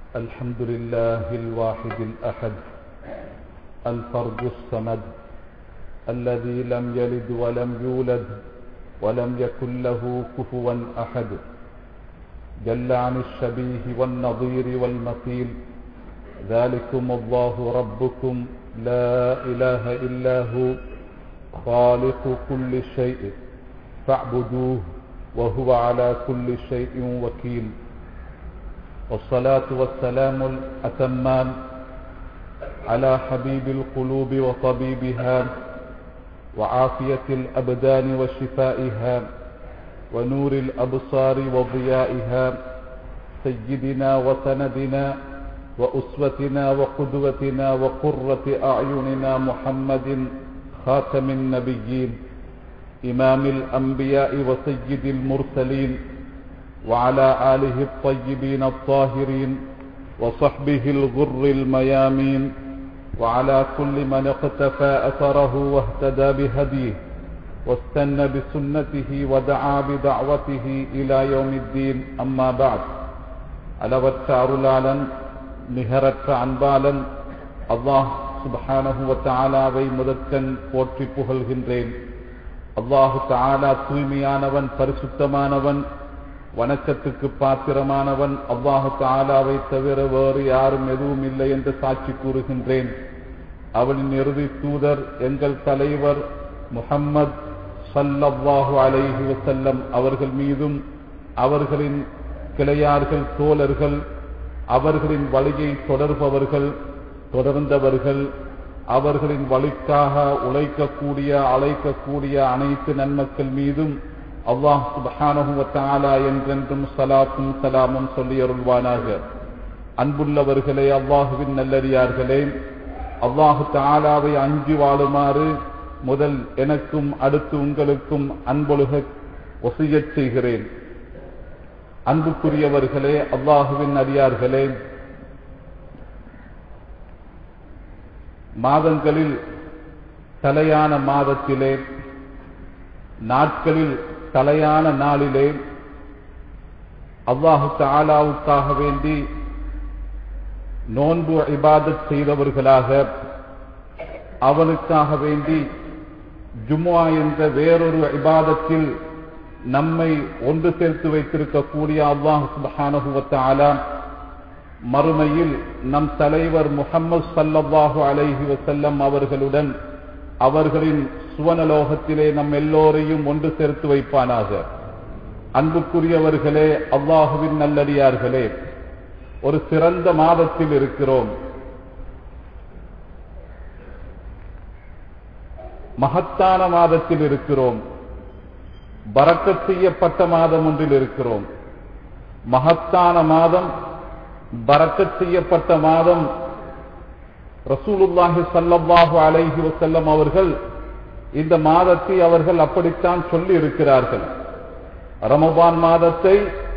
الحمد لله الواحد الأحد الفرد الصمد الذي لم يلد ولم يولد ولم يكن له كفوا أحد جل عن الشبيه والنظير والمثيل ذلكم الله ربكم لا إله إلا هو خالق كل شيء فاعبدوه وهو على كل شيء وكيل والصلاة والسلام الأتمان على حبيب القلوب وطبيبها وعافية الأبدان وشفائها ونور الأبصار وضيائها سيدنا وسندنا وأسوتنا وقدوتنا وقرة أعيننا محمد خاتم النبيين إمام الأنبياء وسيد المرسلين وعلى آله الطيبين الطاهرين وصحبه الغر الميامين وعلى كل من اقتفى أثره واهتدى بهديه واستنى بسنته ودعا بدعوته إلى يوم الدين أما بعد அளவற்ற அருளாளன் நிகரற்ற அன்பாளன் அல்லாஹ் சுபஹானஹு தாலாவை முதற்கண் போற்றி புகழ்கின்றேன் அல்லாஹு தாலா தூய்மையானவன் பரிசுத்தமானவன் வணக்கத்துக்கு பாத்திரமானவன் அல்லாஹு தாலாவை தவிர வேறு யாரும் எதுவும் இல்லை என்று சாட்சி கூறுகின்றேன் அவனின் இறுதி தூதர் எங்கள் தலைவர் முகம்மது சல்லல்லாஹு அலைஹி வசல்லம் அவர்கள் மீதும் அவர்களின் கிளையார்கள் தோழர்கள் அவர்களின் வழியை தொடர்பவர்கள் தொடர்ந்தவர்கள் அவர்களின் வழிக்காக உழைக்கக்கூடிய அழைக்கக்கூடிய அனைத்து நன்மக்கள் மீதும் அல்லாஹ் சுபஹானஹுவத்தாலா என்றென்றும் சலாத்தும் சலாமும் சொல்லி அருள்வானாக அன்புள்ளவர்களே அல்லாஹுவின் நல்லறியார்களே அல்லாஹு தாலாவை அஞ்சு வாழுமாறு முதல் எனக்கும் அடுத்து உங்களுக்கும் அன்பொழுக ஒசியச் செய்கிறேன் அன்புக்குரியவர்களே அல்லாஹுவின் அடியார்களே மாதங்களில் தலையான மாதத்திலே நாட்களில் தலையான நாளிலே அல்லாஹு தாலாவுக்காக வேண்டி நோன்பு இபாதத் செய்தவர்களாக அவனுக்காக வேண்டி ஜும்மா என்ற வேறொரு இபாதத்தில் நம்மை ஒன்று சேர்த்து வைத்திருக்கக்கூடிய அல்லாஹு சுபஹானஹுவத்தாலா மறுமையில் நம் தலைவர் முகம்மது சல்லல்லாஹு அலைஹி வசல்லம் அவர்களுடன் அவர்களின் சுவனலோகத்திலே நம் எல்லோரையும் ஒன்று சேர்த்து வைப்பானாக அன்புக்குரியவர்களே அல்லாஹுவின் நல்லடியார்களே ஒரு சிறந்த மாதத்தில் இருக்கிறோம் மகத்தான மாதத்தில் இருக்கிறோம் பறக்கச் செய்யப்பட்ட மாதம் ஒன்றில் இருக்கிறோம் மகத்தான மாதம் பறக்கச் செய்யப்பட்ட மாதம் ரசூலுல்லாஹி சல்லல்லாஹு அலைஹி வசல்லம் அவர்கள் இந்த மாதத்தை அவர்கள் அப்படித்தான் சொல்லி இருக்கிறார்கள் ரமபான் மாதத்தை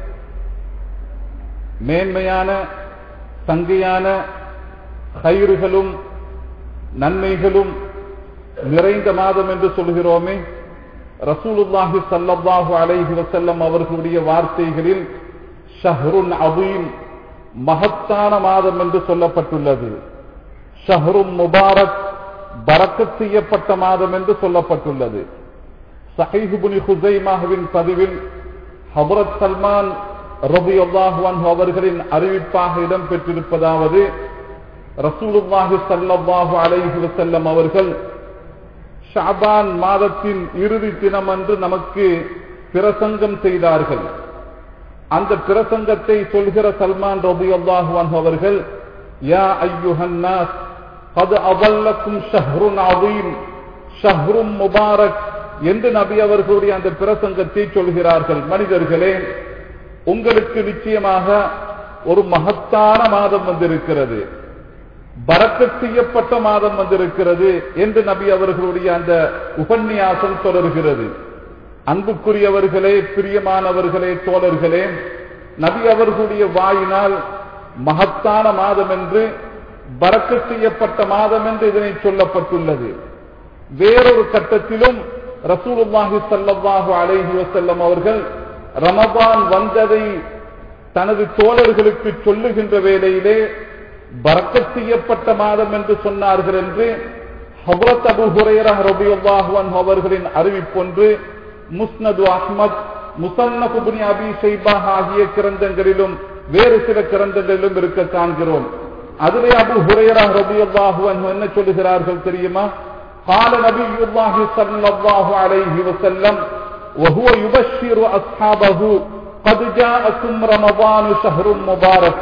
மேன்மையான சங்கையான கயிறுகளும் நன்மைகளும் நிறைந்த மாதம் என்று சொல்கிறோமே ரசூலுல்லாஹி சல்லல்லாஹு அலைஹி வசல்லம் அவர்களுடைய வார்த்தைகளில் ஷஹ்ருன் அபீம் மகத்தான மாதம் என்று சொல்லப்பட்டுள்ளது ஷஹ்ரும் முபாரக் பறக்கத் செய்யப்பட்ட மாதம் என்று சொல்லப்பட்டுள்ளது சஹீஹுபுனி ஹுசைமாஹுவின் பதிவில் ஹபரத் சல்மான் ரபி அல்லாஹுவான் அவர்களின் அறிவிப்பாக இடம்பெற்றிருப்பதாவது ரசூலுல்லாஹி சல்லாஹு அலைஹி வசல்லம் அவர்கள் ஷாபான் மாதத்தின் இறுதி தினம் அன்று நமக்கு பிரசங்கம் செய்தார்கள் அந்த பிரசங்கத்தை சொல்கிற சல்மான் ரபி அல்லாஹுவான் அவர்கள் யா ஐயுஹன்னாஸ் அது அவல்லக்கும் ஷஹ்ருன் அவீம் ஷஹ்ரும் முபாரக் என்று நபி அவர்களுடைய அந்த பிரசங்கத்தை சொல்கிறார்கள் மனிதர்களே உங்களுக்கு நிச்சயமாக ஒரு மகத்தான மாதம் வந்திருக்கிறது பறக்க செய்யப்பட்ட மாதம் வந்திருக்கிறது என்று நபி அவர்களுடைய அந்த உபன்யாசம் தொடர்கிறது அன்புக்குரியவர்களே பிரியமானவர்களே தோழர்களே நபி அவர்களுடைய வாயினால் மகத்தான மாதம் என்று பறக்க செய்யப்பட்ட மாதம் என்று இதனை சொல்லப்பட்டுள்ளது வேறொரு கட்டத்திலும் ரசூலுல்லாஹி ஸல்லல்லாஹு அலைஹி வஸல்லம் அவர்கள் ரமபான் வந்ததை தனது தோழர்களுக்கு சொல்லுகின்ற வேளையிலே பறக்கத் செய்யப்பட்ட மாதம் என்று சொன்னார்கள் என்று ஹபரத் அபு ஹுரேரா ரபியுல்லாஹு அன்ஹு அவர்களின் அறிவிப்பொன்று முஸ்னது அஹ்மத் முசன்னப் இப்னு அபி ஷைபா ஆகிய கிரந்தங்களிலும் வேறு சில கிரந்தங்களிலும் இருக்க காண்கிறோம் அதிலே அபு ஹுரேரா ரபியுல்லாஹு அன்ஹு என்ன சொல்லுகிறார்கள் தெரியுமா قال نبي الله صلى الله عليه وسلم وهو يبشر أصحابه قد جاءكم رمضان شهر مبارك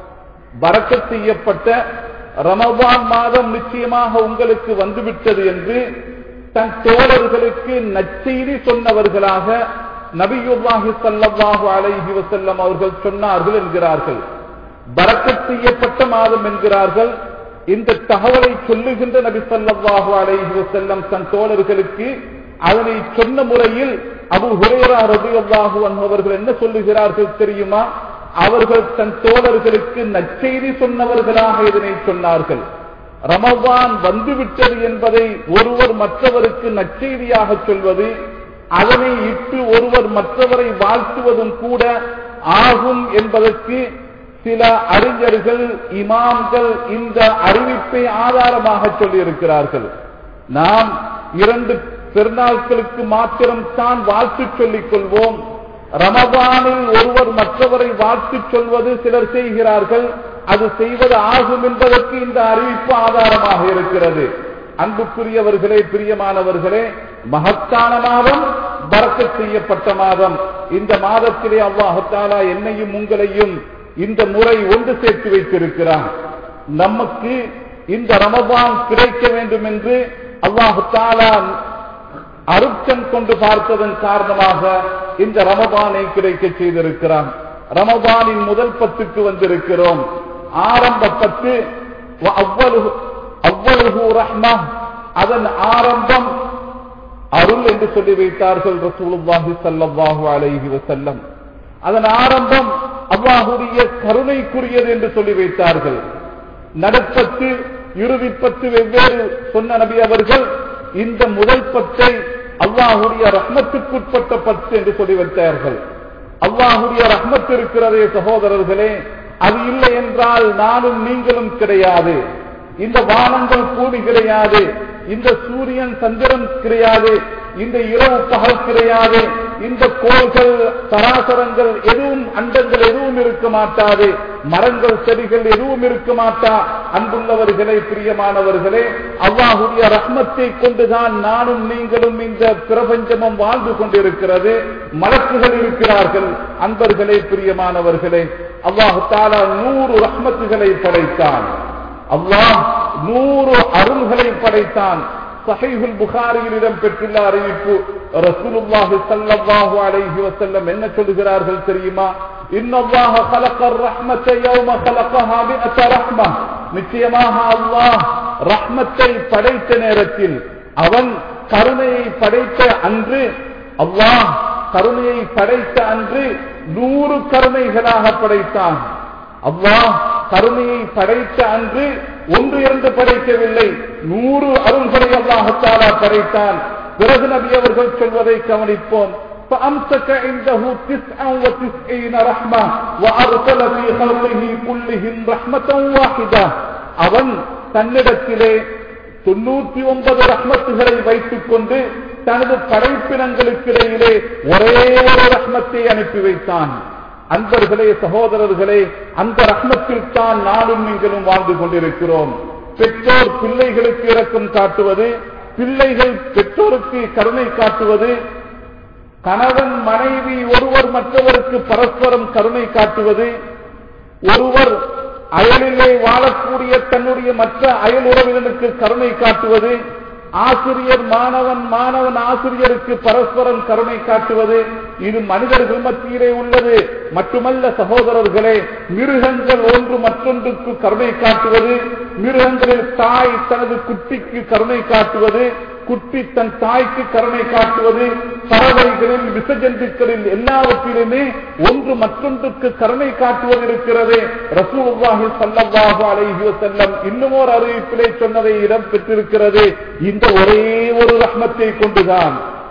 பறக்கத் செய்யப்பட்ட ரமபான் மாதம் நிச்சயமாக உங்களுக்கு வந்துவிட்டது என்று தன் தோழர்களுக்கு நச்செய்தி சொன்னவர்களாக நபியுல்லாஹி ஸல்லல்லாஹு அலைஹி வஸல்லம் அவர்கள் சொன்னார்கள் என்கிறார்கள் பறக்கத் செய்யப்பட்ட மாதம் என்கிறார்கள் இந்த தகவலை சொல்லுகின்ற நபி ஸல்லல்லாஹு அலைஹி வஸல்லம் தன் தோழர்களுக்கு அதனை சொன்ன முறையில் அபு ஹுரேரா ரலியல்லாஹு அன்ஹு அவர்கள் என்ன சொல்லுகிறார்கள் தெரியுமா அவர்கள் தன் தோழர்களுக்கு நற்செய்தி சொன்னவர்களாக இதனை சொன்னார்கள் ரமபான் வந்துவிட்டது என்பதை ஒருவர் மற்றவருக்கு நற்செய்தியாக சொல்வது அதனை இட்டு ஒருவர் மற்றவரை வாழ்த்துவதும் கூட ஆகும் என்பதற்கு சில அறிஞர்கள் இமாம்கள் இந்த அறிவிப்பை ஆதாரமாக சொல்லியிருக்கிறார்கள் நாம் இரண்டு பெருநாட்களுக்கு மாத்திரம் தான் வாழ்த்து சொல்லிக் கொள்வோம் ரமபானில் ஒருவர் மற்றவரை வாழ்த்து சொல்வது சிலர் செய்கிறார்கள் அது செய்வது ஆகும் என்பதற்கு இந்த அறிவிப்பு ஆதாரமாக இருக்கிறது அன்புக்குரியவர்களே பிரியமானவர்களே மகத்தான மாதம் பறக்க செய்யப்பட்ட மாதம் இந்த மாதத்திலே அல்லாஹத்தாலா என்னையும் உங்களையும் இந்த முறை ஒன்று சேர்த்து வைத்திருக்கிறான் நமக்கு இந்த ரமபான் கிடைக்க வேண்டும் என்று அல்லாஹத்தாலா அருட்சம் கொண்டு பார்த்ததன் காரணமாக இந்த ரமபானை கிடைக்க செய்திருக்கிறான் ரமபானின் முதல் பத்துக்கு வந்திருக்கிறோம் ஆரம்ப பத்து அவ்வளவு ரஹ்மா அதன் ஆரம்பம் அருள் என்று சொல்லி வைத்தார்கள் ரசூலுல்லாஹி ஸல்லல்லாஹு அலைஹி வஸல்லம் அதன் ஆரம்பம் அல்லாஹுடைய கருணைக்குரியது என்று சொல்லி வைத்தார்கள் நடப்பத்து இறுதிப்பத்து வெவ்வேறு சொன்ன நபி அவர்கள் இந்த முதல் பத்தை அல்லாஹுடைய ரஹ்மத்துக்குட்பட்ட பத்து என்று சொல்லி வைத்தார்கள் அல்லாஹுடைய ரஹ்மத் இருக்கிறதே சகோதரர்களே அது இல்லை என்றால் நானும் நீங்களும் கிடையாது இந்த வானங்கள் கூடி கிடையாது இந்த சூரியன் சந்திரன் கிடையாது இந்த இரவு பகல் கிடையாது இந்த கோள்கள் சராசரங்கள் எதுவும் அண்டங்கள் எதுவும் இருக்க மாட்டாது மரங்கள் செடிகள் எதுவும் இருக்க மாட்டா அன்புள்ளவர்களே பிரியமானவர்களே அல்லாஹுடைய ரஹ்மத்தை கொண்டுதான் நானும் நீங்களும் இந்த பிரபஞ்சமும் வாழ்ந்து கொண்டிருக்கிறது மலக்குகள் இருக்கிறார்கள் அன்பர்களே பிரியமானவர்களே அல்லாஹு தாலா நூறு ரஹ்மத்துகளை படைத்தான் அல்லாஹ் நூறு அருள்களை படைத்தான் சஹீஹுல் புகாரியில் இடம் பெற்றுள்ள அறிவிப்பு ரசூலுல்லாஹி ஸல்லல்லாஹு அலைஹி வஸல்லம் என்ன சொல்கிறார்கள் தெரியுமா இன்னல்லாஹ خلقர் ரஹ்மத்தை யௌம خلقها மிஅத ரஹ்மah நிச்சயமாக அல்லாஹ் ரஹ்மத்தை படைத்த நேரத்தில் அவன் கருணையை படைத்த அன்று அல்லாஹ் கருணையை படைத்த அன்று நூறு கருணைகளாக படைத்தான் அல்லாஹ் கருணையை படைத்த அன்று ஒன்று இரண்டு படைக்கவில்லை நூறு அருள்களை அல்லாஹத்தாலா படைத்தான் பிறகு நபி அவர்கள் சொல்வதை கவனிப்போம் فأمسك عنده تسعا وتسعين رحمة وأرسل في خلقه كلهم رحمة واحدة அவன் தன்னிடத்திலே தொண்ணூத்தி ஒன்பது ரஹ்மத்துகளை வைத்துக் கொண்டு தனது படைப்பினங்களுக்கிடையிலே ஒரே ஒரு ரஹ்மத்தை அனுப்பி வைத்தான் அன்பர்களே சகோதரர்களே அந்த ரஹ்மத்தில் தான் நானும் நீங்களும் வாழ்ந்து கொண்டிருக்கிறோம் பெற்றோர் பிள்ளைகளுக்கு இரக்கம் காட்டுவது பிள்ளைகள் பெற்றோருக்கு கருணை காட்டுவது கணவன் மனைவி ஒருவர் மற்றவருக்கு பரஸ்பரம் கருணை காட்டுவது ஒருவர் அயலிலே வாழக்கூடிய தன்னுடைய மற்ற அயல் உறவினருக்கு கருணை காட்டுவது ஆசிரியர் மாணவன் மாணவன் ஆசிரியருக்கு பரஸ்பரம் கருணை காட்டுவது இது மனிதர்கள் மத்தியிலே உள்ளது மட்டுமல்ல சகோதரர்களே மிருகங்கள் ஒன்று மற்றொன்றுக்கு கருணை காட்டுவது மிருகங்களில் தாய் தனது குட்டிக்கு கருணை காட்டுவது குட்டி தன் தாய்க்கு கருணை காட்டுவது பறவைகளில் விசஜந்துக்களில் எல்லாவற்றிலுமே ஒன்று மற்றொன்றுக்கு கருணை காட்டுவது இருக்கிறது ரசூலுல்லாஹி ஸல்லல்லாஹு அலைஹி வஸல்லம் இன்னும் ஒரு அறிவிப்பிலே சொன்னதை இடம் பெற்றிருக்கிறது இந்த ஒரே ஒரு ரஹ்மத்தை கொண்டுதான்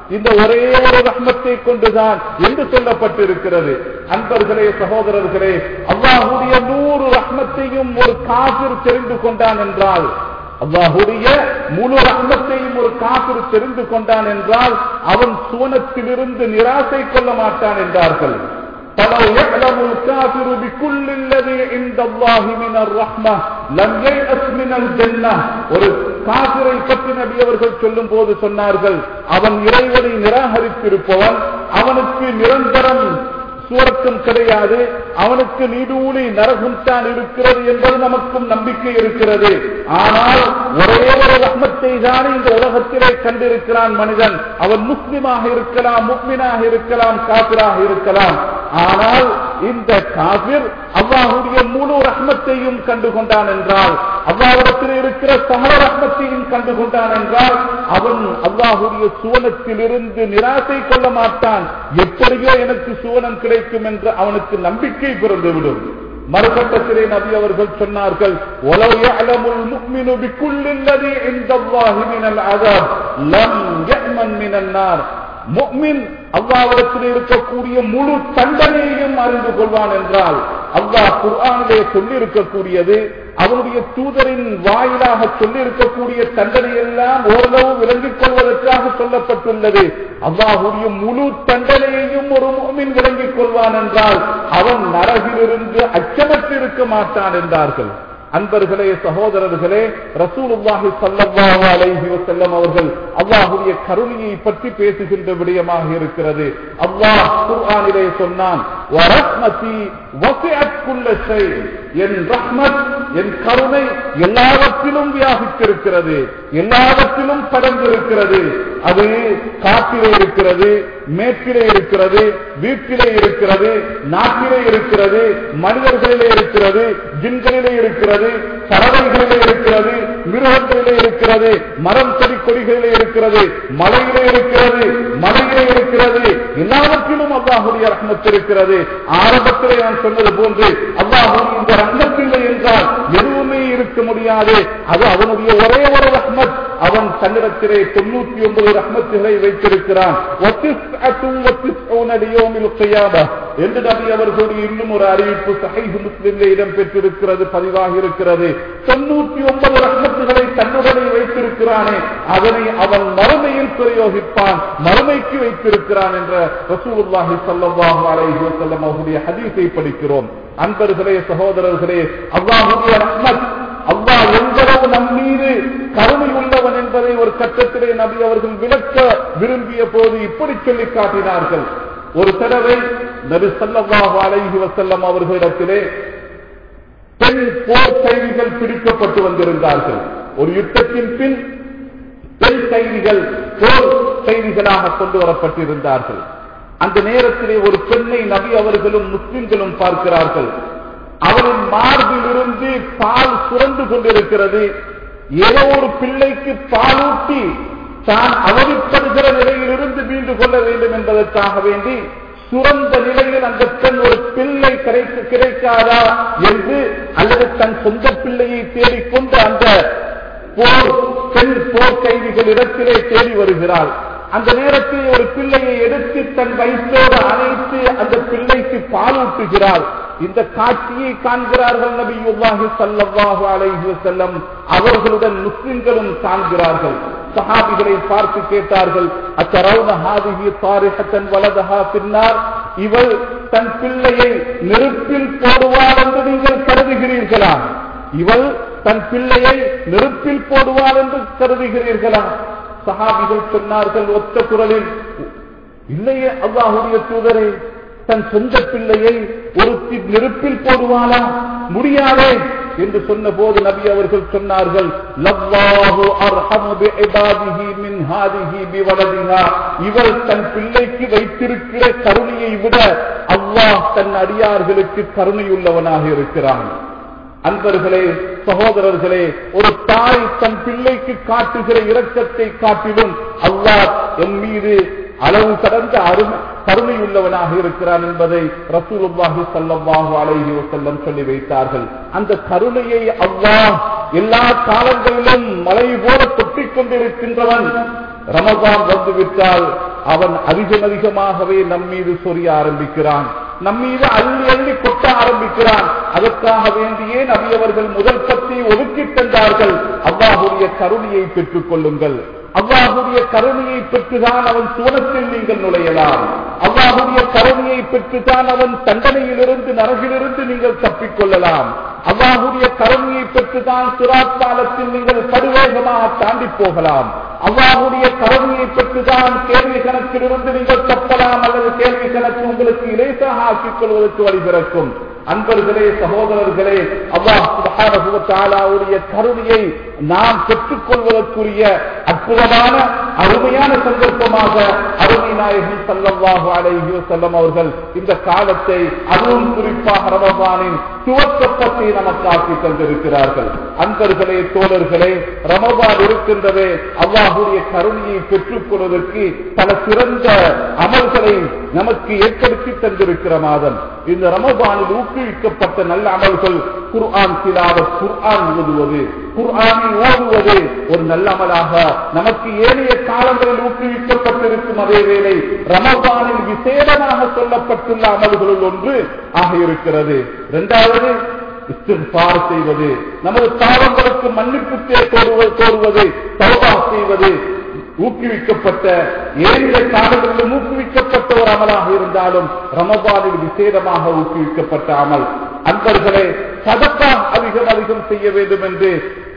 இந்த ஒரே ஒரு ரஹ்மத்தை கொண்டுதான் என்று சொல்லப்பட்டிருக்கிறது அன்பர்களே சகோதரர்களே அல்லாஹுடைய நூறு ரஹ்மத்தையும் ஒரு காபிர் தெரிந்து கொண்டான் என்றால் அல்லாஹுடைய முழு ரஹ்மத்தையும் ஒரு காபிர் தெரிந்து கொண்டான் என்றால் அவன் சுவனத்திலிருந்து நிராசை கொள்ள மாட்டான் என்றார்கள் فلو يعلم الكافر بكل الذي عند الله من الرحمة لم ييأس من الجنة ஒரு காபிரை பற்றி நபி அவர்கள் சொல்லும் போது சொன்னார்கள் அவன் இறைவனை நிராகரித்திருப்பவன் அவனுக்கு நிரந்தரம் சுவர்க்கம் கிடையாது அவனுக்கு நீடூழி நரகம் தான் இருக்கிறது என்பது நமக்கும் நம்பிக்கை இருக்கிறது ஆனால் ஒரே ஒரு ரஹ்மத்தை தான் இந்த உலகத்திலே கண்டிருக்கிறான் மனிதன் அவன் முஸ்லிமாக இருக்கலாம் முக்மினாக இருக்கலாம் காபிராக இருக்கலாம் ஆனால் இந்த காபிர் அல்லாஹுடைய முழு ரஹ்மத்தையும் கண்டு கொண்டான் என்றால் அல்லாஹிடத்தில் இருக்கிற சகல ரஹ்மத்தையும் கண்டு கொண்டான் என்றால் அவன் அல்லாஹுடைய சுவனத்திலிருந்து நிராசை கொள்ள மாட்டான் எப்படியோ எனக்கு சுவனம் கிடைக்கும் என்று அவனுக்கு நம்பிக்கை பிறந்துவிடும் மறுபட்டத்திலே நபி அவர்கள் சொன்னார்கள் "وَلَوْ يَعْلَمُ الْمُؤْمِنُ بِكُلِّ الَّذِي عِندَ اللَّهِ مِنَ الْعَذَابِ لَمْ يَأْمَنْ مِنَ النَّارِ முக்மின் அல்லாவிடத்தில் இருக்கக்கூடிய முழு தண்டனையையும் அறிந்து கொள்வான் என்றால் அல்லாஹ் குர்ஆனிலே சொல்லியிருக்கக்கூடியது அவனுடைய தூதரின் வாயிலாக சொல்லியிருக்கக்கூடிய தண்டனை எல்லாம் ஓரளவு விளங்கிக் கொள்வதற்காக சொல்லப்பட்டுள்ளது அல்லாஹுடைய முழு தண்டனையையும் ஒரு முக்மின் விளங்கிக் கொள்வான் என்றால் அவன் நரகிலிருந்து அச்சமற்றிருக்க மாட்டான் என்றார்கள் அன்பர்களே சகோதரர்களே ரசூலுல்லாஹி ஸல்லல்லாஹு அலைஹி வஸல்லம் அவர்கள் அல்லாஹ்வுடைய கருணையை பற்றி பேசுகின்ற விடயமாக இருக்கிறது அல்லாஹ் குர்ஆனிலே சொன்னான் வரஹ்மதி வஸிஅத் குல்ல ஷை என் ரஹ்மத் என் கருணை எல்லாவற்றிலும் வியாபித்திருக்கிறது எல்லாவற்றிலும் படர்ந்திருக்கிறது அது காட்டிலே இருக்கிறது மேற்கிலே இருக்கிறது வீட்டிலே இருக்கிறது நாட்டிலே இருக்கிறது மனிதர்களிலே இருக்கிறது ஜின்களிலே இருக்கிறது பறவைகளிலே இருக்கிறது மிருகங்களிலே இருக்கிறது மரம் செடி கொடிகளிலே இருக்கிறது மலையிலே இருக்கிறது மலையிலே இருக்கிறது எல்லாவற்றிலும் அல்லாஹுடைய ரஹ்மத் இருக்கிறது ஆரம்பத்திலே நான் சொன்னது போன்று அல்லாஹுடைய இந்த ரஹ்மத்தில்லை என்றால் எதுவுமே இருக்க முடியாது அது அவனுடைய ஒரே ஒரு ரஹ்மத் அவன் தன்னிடத்திலே தொண்ணூத்தி ஒன்பது ரஹ்மத்துகளை வைத்திருக்கிறான் என்று நபி அவர்களுடைய இன்னும் ஒரு அறிவிப்பு சஹீஹ் முஸ்லிம்ல இடம் பெற்றிருக்கிறது பதிவாகி இருக்கிறது தொண்ணூத்தி ஒன்பது ரஹ்மத்துகளை தன்னுடனே வைத்திருக்கிறானே அதனை அவன் மறுமையில் பிரயோகிப்பான் மறுமைக்கு வைத்திருக்கிறான் என்ற ரசூலுல்லாஹி ஸல்லல்லாஹு அலைஹி வஸல்லம் அவருடைய ஹதீஸை படிக்கிறோம் அன்பர்களே சகோதரர்களே அல்லாஹுடைய ரஹ்மத் அல்லாஹ் எந்தளவு நம் மீது கருணை உள்ளவன் என்பதை ஒரு கட்டத்திலே நபி அவர்கள் விளக்க விரும்பிய போது இப்படி சொல்லி காட்டினார்கள் ஒரு தடவை நபி ஸல்லல்லாஹு அலைஹி வஸல்லம் அவர்களிடத்திலே பெண் போர் கைதிகள் பிடிக்கப்பட்டு வந்திருந்தார்கள் ஒரு யுத்தத்தின் பின் பெண் கைதிகள் போர் கைதிகளாக கொண்டு வரப்பட்டிருந்தார்கள் அந்த நேரத்திலே ஒரு பெண்ணை நபி அவர்களும் முஸ்லிம்களும் பார்க்கிறார்கள் அவரின் மார்பிலிருந்து பால் சுரந்து கொண்டிருக்கிறது ஏதோ ஒரு பிள்ளைக்கு பாலூட்டி தான் அவதிப்படுகிற நிலையிலிருந்து மீண்டு கொள்ள வேண்டும் என்பதற்காக வேண்டி சுரந்த நிலையில் அந்த பெண் ஒரு பிள்ளை கிடைக்க கிடைக்காதா என்று அல்லது தன் சொந்த பிள்ளையை தேடிக்கொண்டு அந்த போர் பெண் போர் கைதிகள் இடத்திலே தேடி வருகிறாள் அந்த நேரத்தில் ஒரு பிள்ளையை எடுத்து தன் வயிற்றோடு அணைத்து அந்த பிள்ளைக்கு பாலூட்டுகிறாள் இந்த காட்சியை காண்கிறார்கள் நபியுல்லாஹி ஸல்லல்லாஹு அலைஹி வஸல்லம் அவர்களுடன் முஸ்லிம்களும் காண்கிறார்கள் சஹாபிகளை பார்த்து கேட்டார்கள் அத்தரவுன ஹாதிஹி தாரிஹத்தன் வலதஹா பின்னார் இவள் தன் பிள்ளையை நெருப்பில் போடுவாள் என்று நீங்கள் கருதுகிறீர்களா இவள் தன் பிள்ளையை நெருப்பில் போடுவாள் என்று கருதுகிறீர்களா சஹாபிகள் சொன்னார்கள் ஒத்த குரலில் இல்லையே அல்லாஹுடைய தூதரே தன் சொந்த பிள்ளையை ஒரு நெருப்பில் போடுவாளா முடியாதே என்று சொன்ன போது நபி அவர்கள் சொன்னார்கள் லவ்வாஹு அர்ஹமு பிஇபாதிஹி மின் ஹாதிஹி பிவலதிஹா இவள் தன் பிள்ளைக்கு வைத்திருக்கிற கருணையை விட அல்லாஹ் தன் அடியார்களுக்கு கருணையுள்ளவனாக இருக்கிறான் அன்பர்களே சகோதரர்களே ஒரு தாய் தன் பிள்ளைக்கு காட்டுகிற இரக்கத்தை காட்டிலும் அல்லாஹ் என் மீது அளவு கடந்த அருமை கருணையுள்ளவனாக இருக்கிறான் என்பதை ரசூலுல்லாஹி ஸல்லல்லாஹு அலைஹி வஸல்லம் சொல்லி வைத்தார்கள் அந்த கருணையை அல்லாஹ் எல்லா காலங்களிலும் மலை போல தொட்டிக் கொண்டிருக்கின்றவன் ரமதான் வந்துவிட்டால் அவன் அதிகம் அதிகமாகவே நம் மீது சொரிய ஆரம்பிக்கிறான் நம் மீது அள்ளி அள்ளி கொட்ட ஆரம்பிக்கிறான் அதற்காக வேண்டியே நபியவர்கள் முதல் பத்தி ஒதுக்கி தந்தார்கள் அல்லாஹுடைய கருணையை பெற்றுக் கொள்ளுங்கள் அல்லாஹுடைய கருணையை பெற்றுதான் அவன் சுவனத்தில் நீங்கள் நுழையலாம் அல்லாஹுடைய கருணையை பெற்றுதான் அவன் தண்டனையிலிருந்து நரகிலிருந்து நீங்கள் தப்பிக்கொள்ளலாம் அல்லாஹுடைய கருணையை பெற்றுதான் சிராத்தாலத்தில் நீங்கள் படுவேகமாக தாண்டி போகலாம் அல்லாஹுடைய கருணையை பெற்றுதான் கேள்வி கணக்கிலிருந்து நீங்கள் தப்பலாம் அல்லது கேள்வி கணக்கு உங்களுக்கு இலேசாக ஆக்கிக் கொள்வதற்கு வழிபிறக்கும் அன்பர்களே சகோதரர்களே அல்லாஹ் சுபஹானஹுவத்தாலாவுடைய கருணையை நாம் பெற்றுக் கொள்வதற்குரிய அற்புதமான அருமையான சந்தர்ப்பமாக அருமை நாயகன் சல்லல்லாஹு அலைஹி வஸல்லம் அவர்கள் இந்த காலத்தை அதுவும் குறிப்பாக ரமபானின் துவக்கப்பத்தை நமக்கு ஆக்கி தந்திருக்கிறார்கள் அன்பர்களே தோழர்களே ரமபான் இருக்கின்றதே அல்லாஹுடைய கருணையை பெற்றுக் கொள்வதற்கு பல சிறந்த அமல்களை நமக்கு ஏற்படுத்தி தந்திருக்கிற மாதம் இந்த ரமபானில் ஊக்குவிக்கப்பட்ட நல்ல அமல்கள் குர்ஆன் திலாவத் குர்ஆன் ஓதுவது குர்ஆனை ஓதுவது ஒரு நல்ல அமலாக நமக்கு ஏனைய காலங்களில் ஊக்குவிக்கப்பட்டிருக்கும் அதே வேளை ரமபானில் விசேடமாக சொல்லப்பட்டுள்ள அமல்களுள் ஒன்று ஆக இருக்கிறது இரண்டாவது இஸ்திஃபார் செய்வது நமது பாவங்களுக்கு மன்னிப்பு கோருவது கோருவது தௌபா செய்வது ஊக்குவிக்கப்பட்ட ஏழு காலங்களிலும் ஊக்குவிக்கப்பட்ட ஒரு அமலாக இருந்தாலும் ரமபானில் விசேடமாக ஊக்குவிக்கப்பட்ட அமல் அன்பர்களே சதக்கா அதிகம் அதிகம் செய்ய வேண்டும் என்று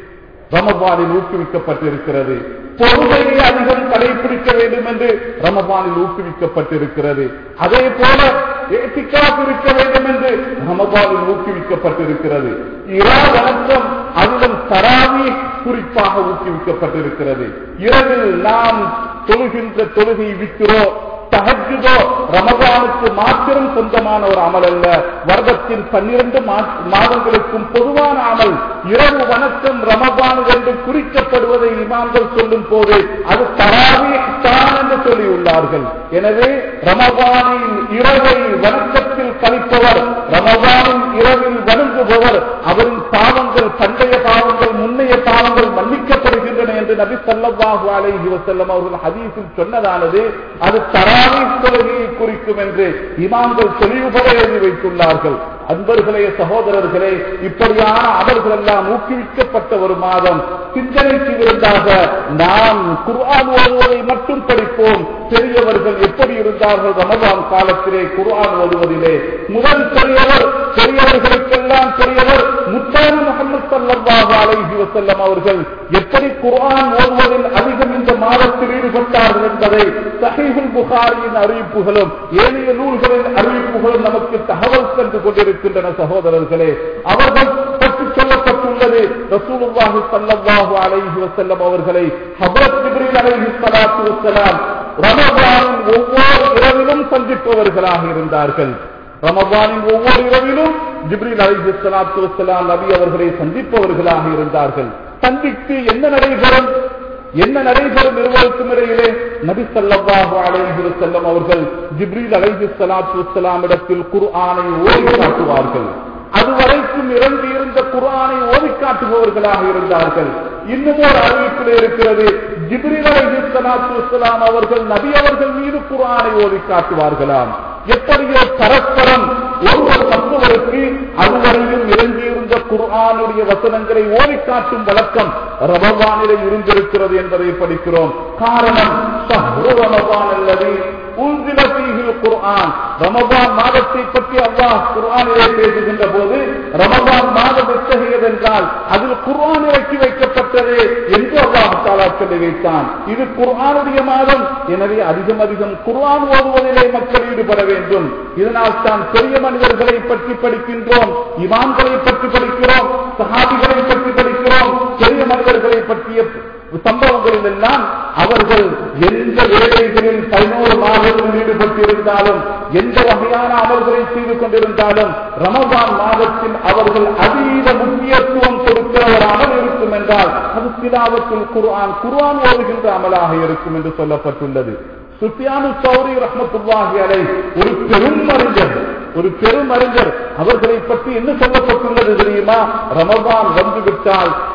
ரமபானில் ஊக்குவிக்கப்பட்டிருக்கிறது பொறுமையை அதிகம் கடைபிடிக்க வேண்டும் என்று ரமபானில் ஊக்குவிக்கப்பட்டிருக்கிறது அதே போல ஏத்திக்காக இருக்க வேண்டும் என்று ரமபானில் ஊக்குவிக்கப்பட்டிருக்கிறது இரா வணக்கம் அதிலும் தராவி குறிப்பாக ஊக்குவிக்கப்பட்டிருக்கிறது இரவில் நாம் தொழுகின்ற தொழுகை விற்கிறோ தகஜுதோ ரமபானுக்கு மாத்திரம் சொந்தமான ஒரு அமல் அல்ல வருடத்தின் பன்னிரண்டு மாதங்களுக்கும் பொதுவான அமல் இரவு வணக்கம் ரமபான் என்று குறிக்கப்படுவதை இமாம்கள் சொல்லும் போது அது தராவி தான் என்று சொல்லியுள்ளார்கள் எனவே ரமபானின் இரவை வணக்கத்தில் கழிப்பவர் ரமபானின் இரவில் வணங்குபவர் அவரின் பாவங்கள் பண்டைய பாவங்கள் முன்னைய பாவங்கள் மன்னிக்கப்படுகின்றன என்று நபி சல்லல்லாஹு அலைஹி வஸல்லம் அவர்கள் ஹதீஸில் சொன்னதானது அது தராவி தொழுகையை குறிக்கும் என்று இமாம்கள் தெளிவுபட எழுதி வைத்துள்ளார்கள் அன்பர்களே சகோதரர்களே இப்படியான அமல்கள் எல்லாம் ஊக்குவிக்கப்பட்ட ஒரு மாதம் சிந்தனைக்கு விருந்தாக நாம் குர்ஆன் ஓதுவதை மட்டும் படிப்போம் பெரியவர்கள் எப்படி இருந்தார்கள் ரமபான் காலத்திலே குர்ஆன் ஓதுவதிலே முதல் பெரியவர் பெரியவர்களுக்கெல்லாம் பெரியவர் முத்தான முகமது சல்லல்லாஹு அலைஹி வஸல்லம் அவர்கள் எப்படி குர்ஆன் ஓதுவதில் அதிகம் இந்த மாதத்தில் ஈடுபட்டார்கள் என்பதை சஹீஹுல் புகாரியின் அறிவிப்புகளும் ஏனைய நூல்களின் அறிவிப்புகளும் நமக்கு தகவல் தந்து கொண்டிருக்கின்றன சகோதரர்களே அவர்கள் பற்றி சொல்லப்பட்டுள்ளது ரசூலுல்லாஹி ஸல்லல்லாஹு அலைஹி வஸல்லம் அவர்களை ஹஜ்ரத் ஜிப்ரீல் அலைஹி ஸலாத்து வஸலாம் ரமபானின் ஒவ்வொரு இரவிலும் சந்திப்பவர்களாக இருந்தார்கள் ரமபானின் ஒவ்வொரு இரவிலும் ஜிப்ரீல் அலைஹி ஸலாத்து வஸலாம் நபி அவர்களை சந்திப்பவர்களாக இருந்தார்கள் சந்தித்து என்ன நடைபெறும் என்ன நடைபெறும் இருவருக்கும் இடையிலே நபி ஸல்லல்லாஹு அலைஹி வஸல்லம் அவர்கள் ஜிப்ரீல் அலைஹி ஸலாத்து வஸலாம் இடத்தில் குர்ஆனை ஓதி காட்டுவார்கள் அதுவரைக்கும் இறங்கி இருந்த குர்ஆனை ஓதி காட்டுபவர்களாக இருந்தார்கள் இன்னும் ஒரு அறிவிப்பில் இருக்கிறது ஜிப்ரீல் அலைஹி ஸலாத்து வஸலாம் அவர்கள் நபி அவர்கள் மீது குர்ஆனை ஓதி காட்டுவார்களாம் எப்படியோ பரஸ்பரம் ஒருவர் மற்றவருக்கு அதுவரையும் இறங்கியிருந்த குர்ஆனுடைய வசனங்களை ஓடி காட்டும் வழக்கம் ரமபானிலே இருந்திருக்கிறது என்பதை படிக்கிறோம் காரணம் ஷஹ்ரு ரமபான் அல்லது உன்சில ஃபீஹில் குர்ஆன் ரமபான் மாதத்தை பற்றி அல்லாஹ் குர்ஆனிலே பேசுகின்ற போது ரமபான் மாதம் எத்தகையதென்றால் அதில் குர்ஆன் இறக்கி வைக்கப்பட்டது என்று அல்லாஹ் தாலா சொல்லி வைத்தான் இது குர்ஆனுடைய மாதம் எனவே அதிகம் அதிகம் குர்ஆன் ஓதுவதிலே மக்கள் ஈடுபட வேண்டும் இதனால் தான் பெரிய மனிதர்களை பற்றி படிக்கின்றோம் இமாம்களை பற்றி படிக்கிறோம் சஹாபிகளை பற்றி படிக்கிறோம் பெரிய மனிதர்களை பற்றிய சம்பவங்களில் எல்லாம் அவர்கள் எந்த வேலைகளில் பதினோரு மாதங்களில் ஈடுபட்டிருந்தாலும் எந்த வகையான அமல்களை செய்து கொண்டிருந்தாலும் ரமபான் மாதத்தில் அவர்கள் அதீத முக்கியத்துவம் கொடுக்கிற ஒரு அமல் இருக்கும் என்றால் அது சிலாவத்தில் குர்ஆன் குர்ஆன் ஓதுகின்ற அமலாக இருக்கும் என்று சொல்லப்பட்டுள்ளது சுஃபியானு சௌரி ரஹமத்துல்லாஹி அலை ஒரு பெரும் அறிஞர் ஒரு பெரும் அறிஞர் அவர்களை பற்றி என்ன சொல்லப்பட்டுள்ளது தெரியுமா ரமபான் வந்துவிட்டால்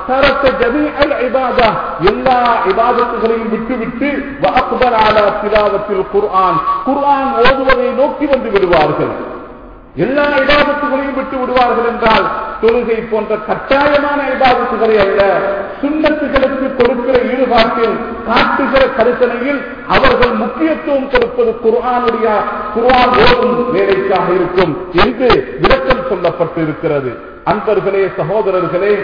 தரத்த ஜமீஅல் இபாதா எல்லா இபாதத்துகளையும் விட்டுவிட்டு வஅக்பல் அலா திலாவத்தில் குர்ஆன் குர்ஆன் ஓதுவதை நோக்கி வந்து விடுவார்கள் எல்லா இபாதத்துகளையும் விட்டு விடுவார்கள் என்றால் தொழுகை போன்ற கட்டாயமான இபாதத்துகளை அல்ல சுண்ணத்துகளுக்கு கொடுக்கிற ஈடுபாட்டில் காட்டுகிற கருத்தனையில் அவர்கள் முக்கியத்துவம் கொடுப்பது குர்ஆனுடைய குர்ஆன் ஓதும் வேலைக்காக இருக்கும் என்று விளக்கம் சொல்லப்பட்டு இருக்கிறது அன்பர்களே சகோதரர்களே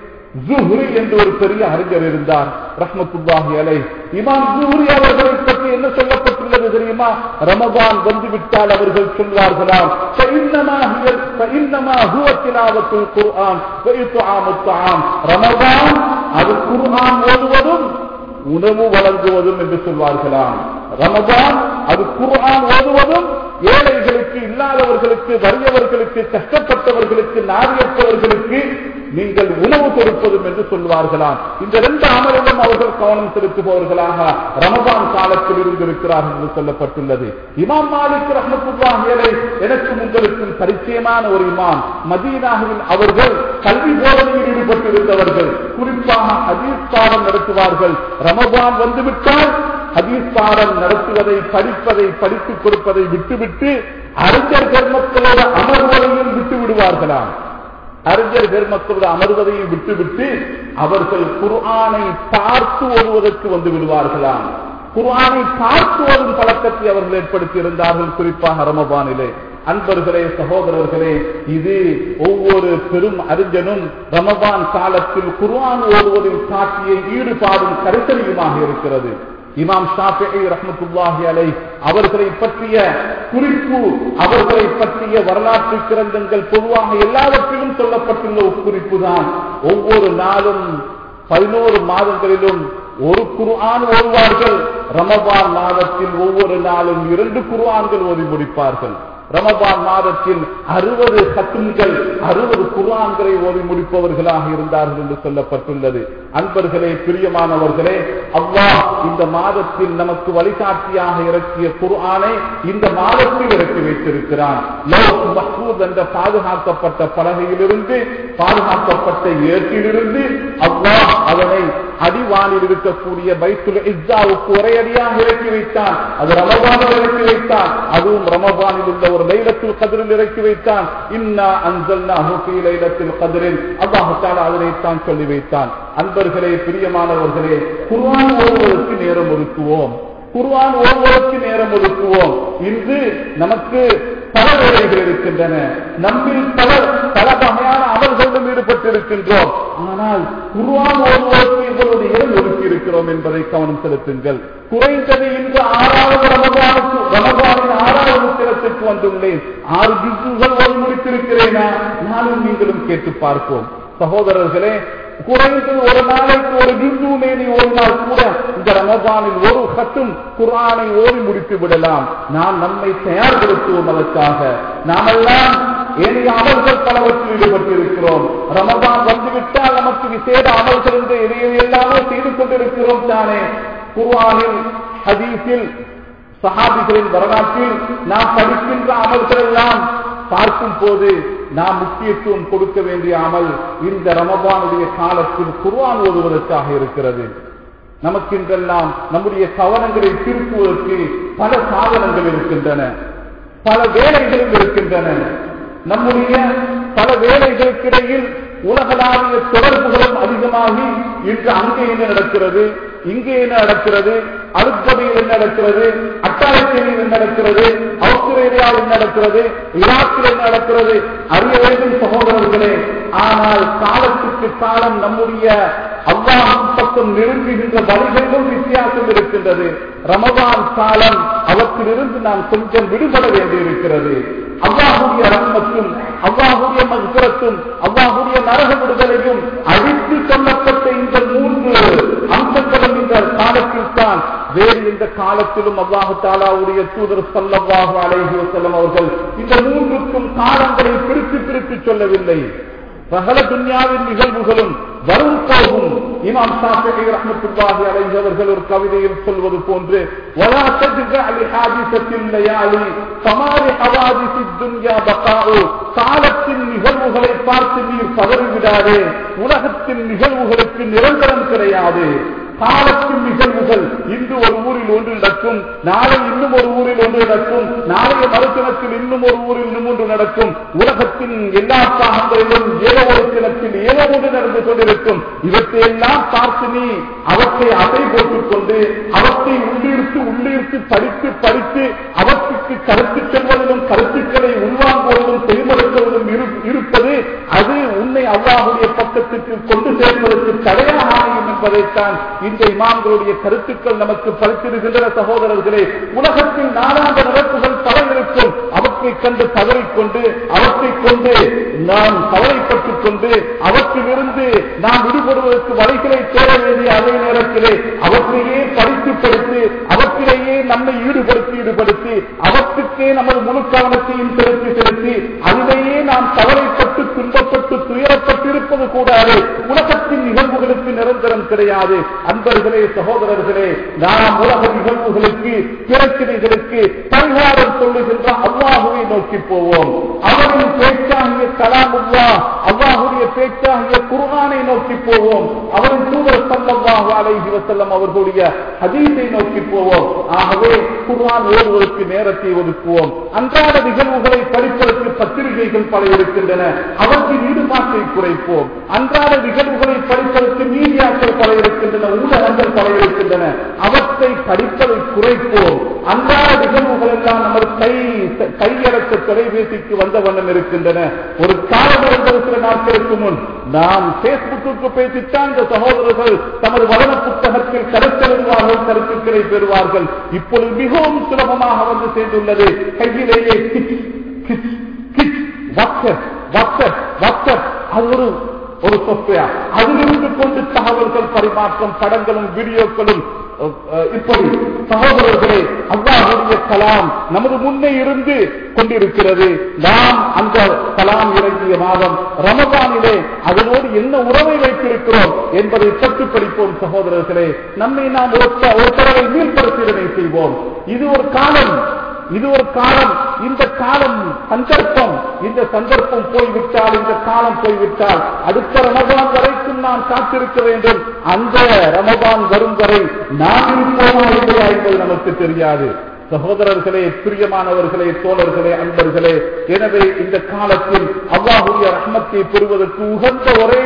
ஜுஹ்ரி என்று ஒரு பெரிய அறிஞர் இருந்தார் ரஹ்மத்துல்லாஹி அலை இமாம் ஜுஹ்ரி அவர்களை பற்றி என்ன சொல்லப்பட்டுள்ளது தெரியுமா ரமதான் வந்துவிட்டால் அவர்கள் சொல்வார்களாம் فإنما هي فإنما هو تلاوة القرآن وإطعام الطعام ரமதான் அது குர்ஆன் ஓதுவதும் உணவு வழங்குவதும் என்று சொல்வார்களாம் ரமதான் அது குர்ஆன் ஓதுவதும் ஏழைகளுக்கு இல்லாதவர்களுக்கு வறியவர்களுக்கு கஷ்டப்பட்டவர்களுக்கு நாரியற்றவர்களுக்கு நீங்கள் உணவு கொடுப்பதும் என்று சொல்வார்களாம் இந்த ரெண்டு அமலிலும் அவர்கள் கவனம் செலுத்துபவர்களாக ரமபான் காலத்தில் இருந்திருக்கிறார்கள் என்று சொல்லப்பட்டுள்ளது இமாம் மாலிக் ரஹமத்துல்லாஹியலை எனக்கும் உங்களுக்கும் பரிச்சயமான ஒரு இமாம் மதீனாவில் அவர்கள் கல்வி போதனையில் ஈடுபட்டிருந்தவர்கள் குறிப்பாக ஹதீஸ் பாடம் நடத்துவார்கள் ரமபான் வந்துவிட்டால் ஹதீஸ் பாடம் நடத்துவதை படிப்பதை படித்துக் கொடுப்பதை விட்டுவிட்டு அறிஞர் பெருமக்களோட அமர்வதையும் விட்டு விடுவார்களாம் அறிஞர் பெருமக்களோட அமர்வதையும் விட்டுவிட்டு அவர்கள் குர்ஆனை பார்த்து ஓடுவதற்கு வந்து விடுவார்களாம் குர்ஆனை பார்த்து ஓடும் பழக்கத்தை அவர்கள் ஏற்படுத்தி இருந்தார்கள் குறிப்பாக ரமபானிலே அன்பர்களே சகோதரர்களே இது ஒவ்வொரு பெரும் அறிஞனும் ரமபான் காலத்தில் குர்ஆன் ஓடுவதில் காட்டிய ஈடுபாடும் கருத்தறியுமாக இருக்கிறது இமாம் ஷாஃபி ரஹமத்துல்லாஹி அலை அவர்களை பற்றிய குறிப்பு அவர்களை பற்றிய வரலாற்று கிரந்தங்கள் பொதுவாக எல்லாவற்றிலும் சொல்லப்பட்டுள்ள ஒரு குறிப்பு தான் ஒவ்வொரு நாளும் பதினோரு மாதங்களிலும் ஒரு குர்ஆன் ஓதுவார்கள் ரமபான் மாதத்தில் ஒவ்வொரு நாளும் இரண்டு குர்ஆன்கள் ஓதி முடிப்பார்கள் ரமபான் மாதத்தில் அறுபது சத்துன்கள் அறுபது குர்ஆன்களை ஓதி முடிப்பவர்களாக இருந்தார்கள் என்று சொல்லப்பட்டுள்ளது அன்பர்களே பிரியமானவர்களே அல்லாஹ் இந்த மாதத்தில் நமக்கு வழிகாட்டியாக இறக்கிய குர்ஆனை இந்த மாதத்தில் இறக்கி வைத்திருக்கிறான் லவ்ஹ் மஹ்பூத் என்ற பாதுகாக்கப்பட்ட பலகையிலிருந்து பாதுகாக்கப்பட்ட ஏற்றிலிருந்து அல்லாஹ் அதனை அடிவானில் இருக்கக்கூடிய பைத்துல் இஸ்ஸாவுக்கு ஒரேயடியாக இறக்கி வைத்தான் அது ரமபானில் இறக்கி வைத்தான் அதுவும் ரமபானில் உள்ள ஒரு லைலத்தில் கதிரில் இறக்கி வைத்தான் இன்னா அன்சல்னா ஹுஃபி லைலத்தில் கதிரில் அல்லாஹு தஆலா அதனைத்தான் சொல்லி வைத்தான் அன்பர்களே பிரியமானவர்களே குர்ஆன் ஓதுவதற்கு நேரம் ஒதுக்குவோம் குர்ஆன் ஓதுவதற்கு நேரம் ஒதுக்குவோம் இன்று நமக்கு பல வேலைகள் இருக்கின்றன நம்மில் பலர் பல வகையான அமல்களிலும் ஈடுபட்டிருக்கின்றோம் ஆனால் குர்ஆன் ஓதுவதற்கு இவ்வளவு நேரம் ஒதுக்கி இருக்கிறோம் என்பதை கவனம் செலுத்துங்கள் குறைந்தது இன்று ஆறாவது ரமதானுக்கு ரமதானின் ஆறாவது தினத்திற்கு வந்துள்ளேன் ஆறு ஜிசுகள் ஓடி முடித்திருக்கிறேனா நானும் நீங்களும் கேட்டு பார்ப்போம் சகோதரர்களே குறைந்தது ஒரு நாளைக்கு ஒரு ஜிந்துமே நீ ஓடினால் கூட இந்த ரமபானில் ஒரு கட்டும் குரானை ஓடி முடித்து விடலாம் நாம் நம்மை தயார்படுத்துவோம் அதற்காக நாமெல்லாம் ஏனைய அமல்கள் பலவற்றில் ஈடுபட்டிருக்கிறோம் ரமபான் வந்துவிட்டால் நமக்கு விசேட அமல்கள் என்று எதையோ எல்லாமே செய்து கொண்டிருக்கிறோம் தானே குர்ஆனில் ஹதீஸில் சஹாபிகளின் வரலாற்றில் நாம் படிக்கின்ற அமல்கள் எல்லாம் பார்க்கும் போது நாம் முக்கியத்துவம் கொடுக்க வேண்டிய அமல் இந்த ரமபானுடைய காலத்தில் குர்ஆன் ஓதுவதற்காக இருக்கிறது நமக்கு இன்றெல்லாம் நம்முடைய கவனங்களை திருப்புவதற்கு பல சாதனங்கள் இருக்கின்றன பல வேலைகளும் இருக்கின்றன நம்முடைய பல வேலைகளுக்கிடையில் உலகளாவிய தொடர்புகளும் அதிகமாகி இன்று அங்கே என்ன நடக்கிறது இங்கே என்ன நடக்கிறது அருப்படையில் என்ன நடக்கிறது அட்டாளத்தில் என்ன நடக்கிறது ஆஸ்திரேலியாவில் என்ன நடக்கிறது ஈராக்கில் என்ன நடக்கிறது அறிய வேண்டும் சகோதரர்களே ஆனால் காலத்துக்கு காலம் நம்முடைய அல்லாஹ் பக்கம் நெருங்குகின்ற வழிகளிலும் வித்தியாசம் இருக்கின்றது ரமதான் காலம் அவற்றிலிருந்து நாம் கொஞ்சம் விடுபட வேண்டியிருக்கிறது அல்லாஹுடைய ரன்மத்தும் அல்லாஹுடைய மகுரத்தும் அல்லாஹுடைய நரக விடுதலையும் அழித்து சொல்லப்பட்ட இந்த மூன்று அம்சங்களும் இந்த காலத்தில் தான் வேறு எந்த காலத்திலும் அல்லாஹு தாலாவுடைய தூதர் சல்லல்லாஹு அலைஹி வஸல்லம் அவர்கள் இந்த மூன்றுக்கும் காலங்களை பிரித்து பிரித்து சொல்லவில்லை சகல துன்யாவின் நிகழ்வுகளும் வரும் போகும் இமாம் ஷாஃபிஈ ரஹ்மத்துல்லாஹி அலைஹி அவர்கள் ஒரு கவிதையில் சொல்வது போன்று வலா தஜ்ஸா லிஹாதிஸத்தில் லயாலி சமாரி ஹவாதிஸித் துன்யா பகாஉ காலத்தின் நிகழ்வுகளை பார்த்து நீர் பதறிவிடாதே உலகத்தின் நிகழ்வுகளுக்கு நிரந்தரம் கிடையாது காலத்தின் நிகழ்வுகள் இன்று ஒரு ஊரில் ஒன்று நடக்கும் நாளை இன்னும் ஒரு ஊரில் ஒன்று நடக்கும் நாளைய மறுதினத்தில் இன்னும் ஒரு ஊரில் இன்னும் ஒன்று நடக்கும் உலகத்தின் எல்லா பாகங்களிலும் ஏதோ ஒரு தினத்தில் ஏதோ ஒன்று நடந்து கொண்டிருக்கும் இவற்றையெல்லாம் பார்த்து நீ அவற்றை அசை போட்டுக் கொண்டு அவற்றை உள்ளிருத்து உள்ளிருத்து படித்து படித்து அவற்றுக்கு கருத்து செல்வதிலும் கருத்துக்களை உள்வாங்குவதிலும் செயல்படுத்துவதிலும் இரு- இருப்பது அது உன்னை அல்லாஹுடைய பக்கத்துக்கு கொண்டு சேர்ப்பதற்கு தடையாக அமையும் என்பதைத்தான் இந்த இமாம்களுடைய கருத்துக்கள் நமக்கு பரிசிடுகின்றன சகோதரர்களே உலகத்தில் நாளாந்த நடப்புகள் பல இருக்கும் அவற்றை கண்டு தவறிக்கொண்டு அவற்றை கொண்டு நாம் கவலைப்பட்டுக் கொண்டு அவற்றிலிருந்து நாம் விடுபடுவதற்கு வழிகளை தேட வேண்டிய அதே நேரத்திலே அவற்றையே படித்து படித்து அவற்றிலேயே நம்மை ஈடுபடுத்தி ஈடுபடுத்தி அவற்றுக்கே நமது முழு கவனத்தையும் செலுத்தி செலுத்தி அதிலேயே நாம் கவலைப்பட்டு துன்பப்பட்டு துயரப்பட்டிருப்பது கூடாது உலகத்தின் நிகழ்வுகளுக்கு நிரந்தரம் கிடையாது அன்பர்களே சகோதரர்களே நாம் உலக நிகழ்வுகளுக்கு பிரச்சனைகளுக்கு பரிகாரம் சொல்லுகின்ற அல்லாஹுவை நோக்கி போவோம் அவரின் பேச்சாகிய கலாமுல்லா அல்லாஹுடைய பேச்சாகிய குர்ஆனை நோக்கி போவோம் அவரின் தூதர் சல்லல்லாஹு அலைஹி வஸல்லம் அவர்களுடைய ஹதீஸை நோக்கி போவோம் ஆகவே குர்ஆன் ஓதுவதற்கு நேரத்தை ஒதுக்குவோம் அன்றாட நிகழ்வுகளை படிப்பதற்கு பத்திரிகைகள் பல இருக்கின்றன அவற்றின் ஈடுபாட்டை குறைப்போம் அன்றாட நிகழ்வுகளை படிப்பதற்கு மீடியாக்கள் பல இருக்கின்றன ஊடகங்கள் பல இருக்கின்றன அவற்றை படிப்பதை குறைப்போம் அன்றாட நிகழ்வுகள் எல்லாம் நமது கை கையடக்க தொலைபேசிக்கு வந்த வண்ணம் இருக்கின்றன ஒரு காலம் இருந்தது சில நாட்களுக்கு முன் நாம் பேஸ்புக்கு பேசித்தான் இந்த சகோதரர்கள் தமது வளன புத்தகத்தில் கருத்தெழுதுவார்கள் கருத்துக்களை பெறுவார்கள் இப்பொழுது மிகவும் சுலபமாக வந்து சேர்ந்துள்ளது கையிலேயே கிச், கிச், கிச், வாட்ஸ்அப் வாட்ஸ்அப் வாட்ஸ்அப் அது ஒரு ஒரு சொஃப்ட்வேர் அதிலிருந்து கொண்டு தகவல்கள் பரிமாற்றம் படங்களும் வீடியோக்களும் அஹ், அஹ், இப்படி சகோதரர்களே அல்லாஹுடைய கலாம் நமது முன்னே இருந்து கொண்டிருக்கிறது நாம் அந்த கலாம் இறங்கிய மாதம் ரமதானிலே அதனோடு என்ன உறவை வைத்திருக்கிறோம் என்பதை சற்று படிப்போம் சகோதரர்களே நம்மை நாம் ஒத்த- ஒரு தடவை மீள்பரிசீலனை செய்வோம் இது ஒரு காலம் இது ஒரு காலம் இந்த காலம் சந்தர்ப்பம் இந்த சந்தர்ப்பம் போய்விட்டால் இந்த காலம் போய்விட்டால் அடுத்த ரமபான் வரைக்கும் நாம் காத்திருக்க வேண்டும் அந்த ரமபான் வரும் வரை நாம் இருப்போமா இல்லையா என்பது நமக்கு தெரியாது சகோதரர்களே பிரியமானவர்களே தோழர்களே அன்பர்களே எனவே இந்த காலத்தில் அல்லாஹுடைய ரஹ்மத்தை பெறுவதற்கு உகந்த ஒரே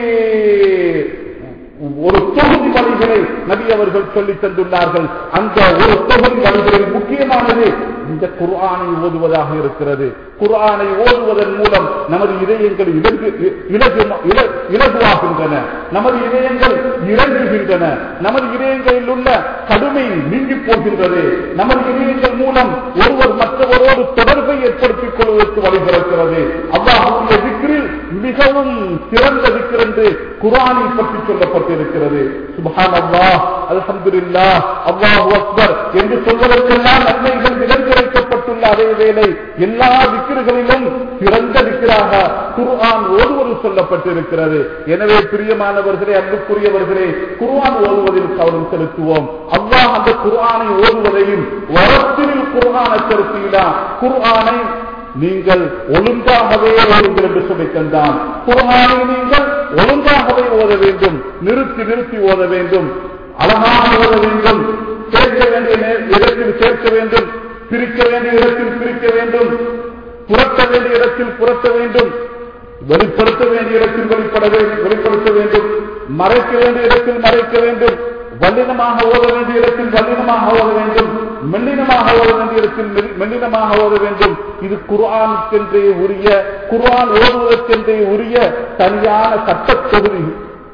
ஒரு தொகுதி வழிகளை நபி அவர்கள் சொல்லித் தந்துள்ளார்கள் அந்த ஒரு தொகுதி வழிகளில் முக்கியமானது இந்த குர்ஆனை ஓதுவதாக இருக்கிறது குர்ஆனை ஓதுவதன் மூலம் நமது இதயங்கள் இலகு இலகு இல- இலகுவாகின்றன நமது இதயங்கள் இறங்குகின்றன நமது இதயங்களில் உள்ள கடுமை நீங்கி போகின்றது நமது இதயங்கள் மூலம் ஒருவர் மற்றவரோடு தொடர்பை ஏற்படுத்திக் கொள்வதற்கு வழிபிறக்கிறது அல்லாஹுடைய விக்ரில் மிகவும் சிறந்த விக்ர் என்று குர்ஆனை பற்றி சொல்லப்பட்டிருக்கிறது சுபஹான் அல்லாஹ் அல்ஹம்துலில்லாஹ் அல்லாஹு அக்பர் என்று சொல்வதற்கெல்லாம் நன்மைகள் நிகழ்ச்சிக்கப்பட்டுள்ள அதே வேளை எல்லா விக்கிர்களிலும் சிறந்த விக்கிராக குர்ஆன் ஓதுவது சொல்லப்பட்டிருக்கிறது எனவே பிரியமானவர்களே அன்புக்குரியவர்களே குர்ஆன் ஓதுவதில் கவனம் செலுத்துவோம் அல்லாஹ் அந்த குர்ஆனை ஓதுவதையும் வரத்தில் குர்ஆன கருத்திலா குர்ஆனை நீங்கள் ஒழுங்காகவே ஓடுங்கள் என்று சொல்லி தந்தான் குர்ஆனை நீங்கள் ஒழுங்காகவே ஓத வேண்டும் நிறுத்தி நிறுத்தி ஓத வேண்டும் அழகாக ஓத வேண்டும் சேர்க்க வேண்டிய நே- இடத்தில் சேர்க்க வேண்டும் பிரிக்க வேண்டிய இடத்தில் பிரிக்க வேண்டும் புரட்ட வேண்டிய இடத்தில் புரட்ட வேண்டும் வெளிப்படுத்த வேண்டிய இடத்தில் வெளிப்பட வேண்டும் வெளிப்படுத்த வேண்டும் மறைக்க வேண்டிய இடத்தில் மறைக்க வேண்டும் வல்லினமாக ஓத வேண்டிய இடத்தில் வல்லினமாக ஓத வேண்டும் மெல்லினமாக ஓத வேண்டிய இடத்தில் மெல்- மெல்லினமாக ஓத வேண்டும் இது குர்ஆனுக்கென்றே உரிய குர்ஆன் ஓதுவதற்கென்றே உரிய தனியான சட்டத் தொகுதி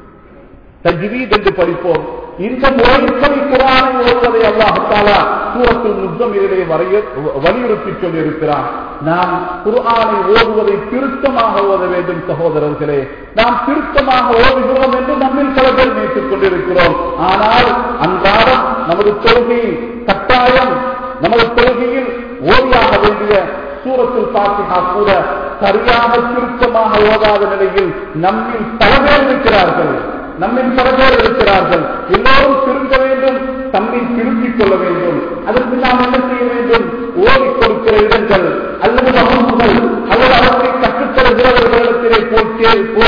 தஜ்வீத் என்று படிப்போம் இந்த முறைப்படி குரானை ஓதுவதை அல்லாஹாலா சூரத்தில் முஸ்தமிலே வரைய வலியுறுத்தி சொல்லியிருக்கிறான் நாம் குர்ஆனை ஓதுவதை திருத்தமாக ஓத வேண்டும் சகோதரர்களே நாம் திருத்தமாக ஓதுகிறோம் என்று நம்மில் பல பேர் நினைத்துக் கொண்டிருக்கிறோம் ஆனால் அன்றாடம் நமது தொழுகை கட்டாயம் நமது தொழுகையில் ஓதியாக வேண்டிய சூரத்தில் பாத்திமா கூட சரியாக திருத்தமாக ஓதாத நிலையில் நம்மில் பல பேர் இருக்கிறார்கள் நம்மில் பல பேர் இருக்கிறார்கள் எல்லோரும் திருந்த வேண்டும் தம்மை திருத்திக் கொள்ள வேண்டும் அதற்கு நாம் என்ன செய்ய வேண்டும் ஓடிக் கொடுக்கிற இடங்கள் அல்லது வகுப்புகள் அல்லது அவற்றை கற்றுத்தருகிறவர்களிடத்திலே போய் சே- போய்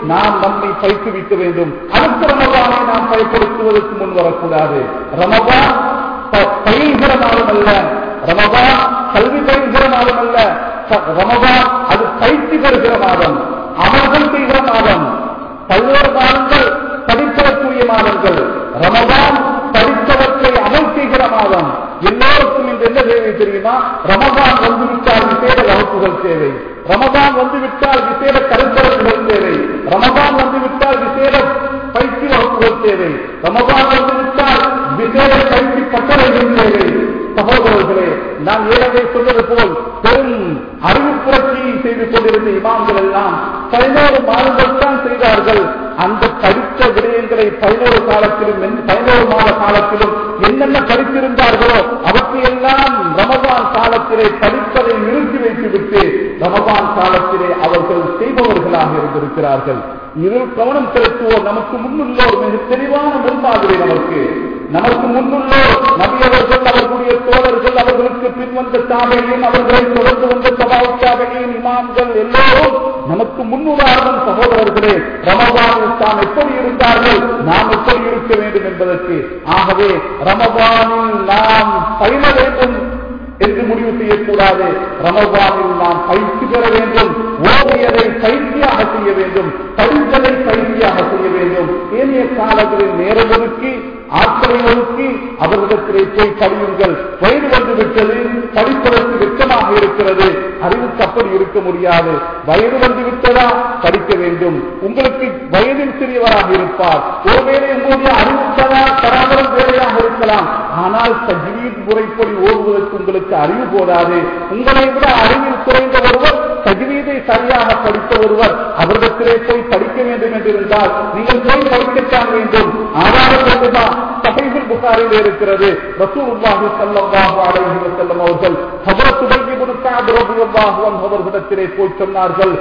நாம் நம்மை பயிற்றுவிக்க வேண்டும் அடுத்த ரமபானை நாம் பயன்படுத்துவதற்கு முன் வரக்கூடாது ரமபான் ப- பயில்கிற மாதம் அல்ல ரமபான் கல்வி பயில்கிற மாதம் அல்ல ச- ரமபான் அது பயிற்சி பெறுகிற மாதம் அமல்கள் செய்கிற மாதம் பல்வேறு மாதங்கள் படிப்பதற்குரிய மாதங்கள் ரமபான் படித்தவற்றை அமல் செய்கிற மாதம் எல்லோருக்கும் இன்று என்ன தேவை தெரியுமா ரமபான் வந்துவிட்டால் விசேட வகுப்புகள் தேவை ரமபான் வந்துவிட்டால் விசேட கருத்தரங்குகள் தேவை ரமபான் வந்துவிட்டால் விசேட பயிற்சி வகுப்புகள் தேவை ரமபான் வந்துவிட்டால் விசேட பயிற்சி பட்டறைகள் தேவை சகோதரர்களே நான் ஏற்கனவே சொன்னது போல் பெரும் அறிவு புரட்சியை செய்து கொண்டிருந்த இமாம்கள் எல்லாம் பதினோரு மாதங்கள் தான் செய்தார்கள் அந்த படித்த விடயங்களை பதினோரு காலத்திலும் என்- பதினோரு மாத காலத்திலும் என்னென்ன படித்திருந்தார்களோ அவற்றையெல்லாம் ரமபான் காலத்திலே படிப்பதை நிறுத்தி வைத்துவிட்டு ரமபான் காலத்திலே அவர்கள் செய்பவர்களாக இருந்திருக்கிறார்கள் இதில் கவனம் செலுத்துவோர் நமக்கு முன்னுள்ளோர் மிக தெளிவான முன்மாதிரி நமக்கு நமக்கு முன்னுள்ளோர் நபியவர்கள் அவர்களுடைய தோழர்கள் அவர்களுக்கு பின்வந்த சாவையும் அவர்களை தொடர்ந்து வந்த சபாவுக்காவையும் இமாம்கள் எல்லோரும் நமக்கு முன்னுதாரணம் சகோதரர்களே ரமபானில் தாம் எப்படி இருந்தார்கள் நாம் எப்படி இருக்க வேண்டும் என்பதற்கு ஆகவே ரமபானில் நாம் பயில வேண்டும் என்று முடிவு செய்யக்கூடாது ரமபானில் நாம் பயிற்சி பெற வேண்டும் ஓவியதை பயிற்சியாக செய்ய வேண்டும் படித்ததை பயிற்சியாக செய்ய வேண்டும் ஏனைய காலங்களில் நேரம் ஒதுக்கி ஆட்களை ஒதுக்கி அவர்களிடத்திலே போய் படியுங்கள் வயது வந்து விட்டது படிப்பதற்கு வெட்கமாக இருக்கிறது அறிவுக்கு அப்படி இருக்க முடியாது வயது வந்து விட்டதா படிக்க வேண்டும் உங்களுக்கு வயதில் சிறியவராக இருப்பார் ஒருவேளை உங்களுடைய அறிவுத்தரா தராதரம் வேலையாக இருக்கலாம் ஆனால் தஜ்வீத் முறைப்படி ஓடுவதற்கு உங்களுக்கு அறிவு போதாது உங்களை விட அறிவில் குறைந்த ஒருவர் தஜ்வீதை சரியாக படித்த ஒருவர் அவரிடத்திலே போய் படிக்க வேண்டும் என்று இருந்தால் நீங்கள் போய் படிக்கத்தான் வேண்டும் ஆதாரம் வேண்டுமா சஹீஹுல் புகாரில் இருக்கிறது ரசூலுல்லாஹி ஸல்லல்லாஹு அலைஹி வஸல்லம் அவர்கள் ஹஜ்ரத் உபய் இப்னு கஅப் ரலியல்லாஹு அன்ஹு அவர்களிடத்திலே போய் சொன்னார்கள்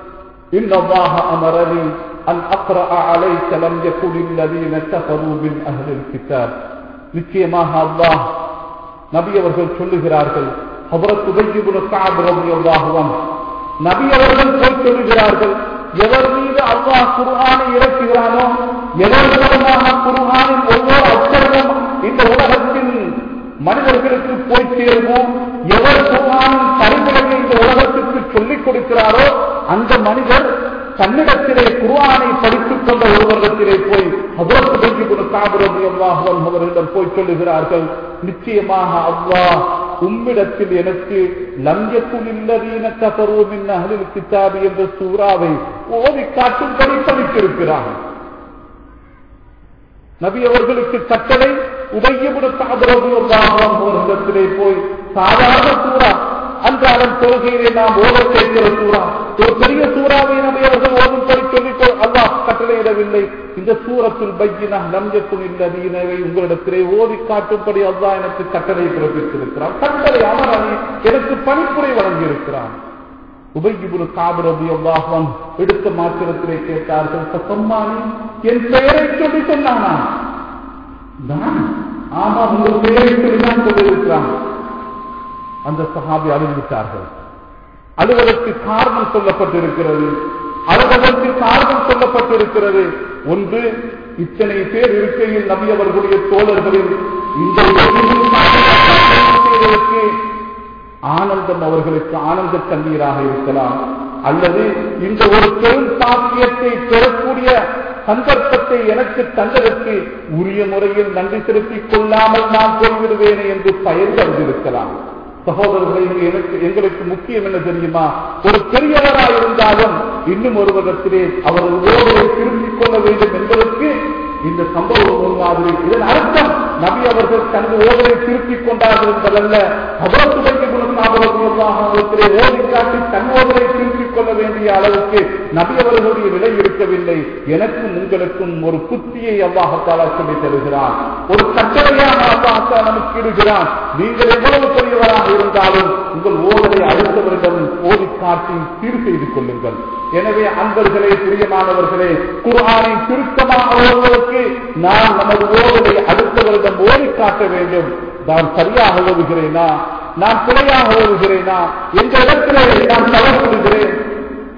إن الله أمرني أن أقرأ عليك لم يكن الذين كفروا من أهل الكتاب நிச்சயமாக அல்லாஹ் நபி அவர்கள் சொல்லுகிறார்கள் ஹபரத் உபய்யிபுன காப் ரலியல்லாஹு அன்ஹு நபி அவர்கள் போய் சொல்லுகிறார்கள் எவர் மீது அல்லாஹ் குர்ஆனை இறக்குகிறானோ எவர் மூலமாக குர்ஆனின் ஒவ்வொரு அச்சரமும் இந்த உலகத்தின் மனிதர்களுக்கு போய் சேருவோம் எவர் குர்ஆனின் பரிந்துரையை இந்த உலகத்திற்கு சொல்லிக் கொடுக்கிறாரோ அந்த மனிதர் தன்னிடத்திலே குர்ஆனை படித்துக் கொண்ட ஒருவரிடத்திலே போய் ஹதரத் உபைய் இப்னு கஅப் ரலியல்லாஹு அன்ஹு அவர்களிடம் போய் சொல்லுகிறார்கள் நிச்சயமாக அல்லாஹ் உம்மிடத்தில் எனக்கு லம்யக்குல் இல்லதீன கஃபரு மின் அஹ்லில் கிதாபி என்ற சூறாவை ஓதி காட்டும்படி படித்திருக்கிறார் நபி அவர்களுக்கு கட்டளை உபயபுட அவர்களிடத்திலே போய் சாதாரண சூறா அன்றாடம் தொழுகையிலே நாம் ஓத கேட்கிற சூறா ஒரு பெரிய சூறாவை நபி அவர்கள் ஓதும்படி சொல்லிக் அல்லாஹ் கட்டளையிடவில்லை இந்த சூரத்தில் பையினா நம்யக்குள் இல்லதீனவை உங்களிடத்திலே ஓதி காட்டும்படி அல்லாஹ் எனக்கு கட்டளை பிறப்பித்திருக்கிறான் கட்டளை அமர் அணி எனக்கு பணிப்புரை வழங்கியிருக்கிறான் உபயிபுரு காபரபி அல்லாஹன் எடுத்த மாத்திரத்திலே கேட்டார்கள் சம்மானி என் பெயரை சொல்லி சொன்னானா நான் ஆமா உங்கள் பெயரை சொல்லிதான் சொல்லியிருக்கிறான் அந்த சஹாபி அழுதுவிட்டார்கள் அழுவதற்கு காரணம் சொல்லப்பட்டிருக்கிறது அழுவதற்கு காரணம் சொல்லப்பட்டிருக்கிறது ஒன்று இத்தனை பேர் இருக்கையில் நபி அவர்களுடைய தோழர்களில் இந்த செய்வதற்கு ஆனந்தம் அவர்களுக்கு ஆனந்த கண்ணீராக இருக்கலாம் அல்லது இந்த ஒரு பெரும் சாத்தியத்தை பெறக்கூடிய சந்தர்ப்பத்தை எனக்கு தந்ததற்கு உரிய முறையில் நன்றி செலுத்திக் கொள்ளாமல் நான் போய்விடுவேனே என்று பயந்து அறிந்திருக்கலாம் சகோதரர்களே இங்கு எனக்கு எங்களுக்கு முக்கியம் என்ன தெரியுமா ஒரு பெரியவராக இருந்தாலும் இன்னும் ஒருவரிடத்திலே அவர் ஓடுவை திரும்பிக் கொள்ள வேண்டும் என்பதற்கு இந்த சம்பவம் ஒரு மாதிரி இதன் அர்த்தம் நபி அவர்கள் தனது ஓதலை திருப்பிக் கொண்டார்கள் என்பதல்ல அவரத்துடைய குணத்திலே ஓதி காட்டி தன் ஓதலை திருப்பிக் கொள்ள வேண்டிய அளவுக்கு நபி அவர்களுடைய நிலை இருக்கவில்லை எனக்கும் உங்களுக்கும் ஒரு புத்தியை அவ்வாகத்தாலா சொல்லி தருகிறான் ஒரு கட்டளையாக அவ்வாகத்தால் நமக்கு இடுகிறான் நீங்கள் எவ்வளவு பெரியவராக இருந்தாலும் உங்கள் ஓதலை அடுத்தவரிடம் ஓதி காட்டி சீர் செய்து கொள்ளுங்கள் எனவே அன்பர்களே பிரியமானவர்களே குர்ஆனை திருத்தமாக ஓதுவதற்கு நாம் நமது ஓதலை அடுத்தவரிடம் ஓடி காட்ட வேண்டும் நான் சரியாக ஓதுகிறேனா நான் பிழையாக ஓதுகிறேனா எந்த இடத்திலே நான் தவறுகிறேன்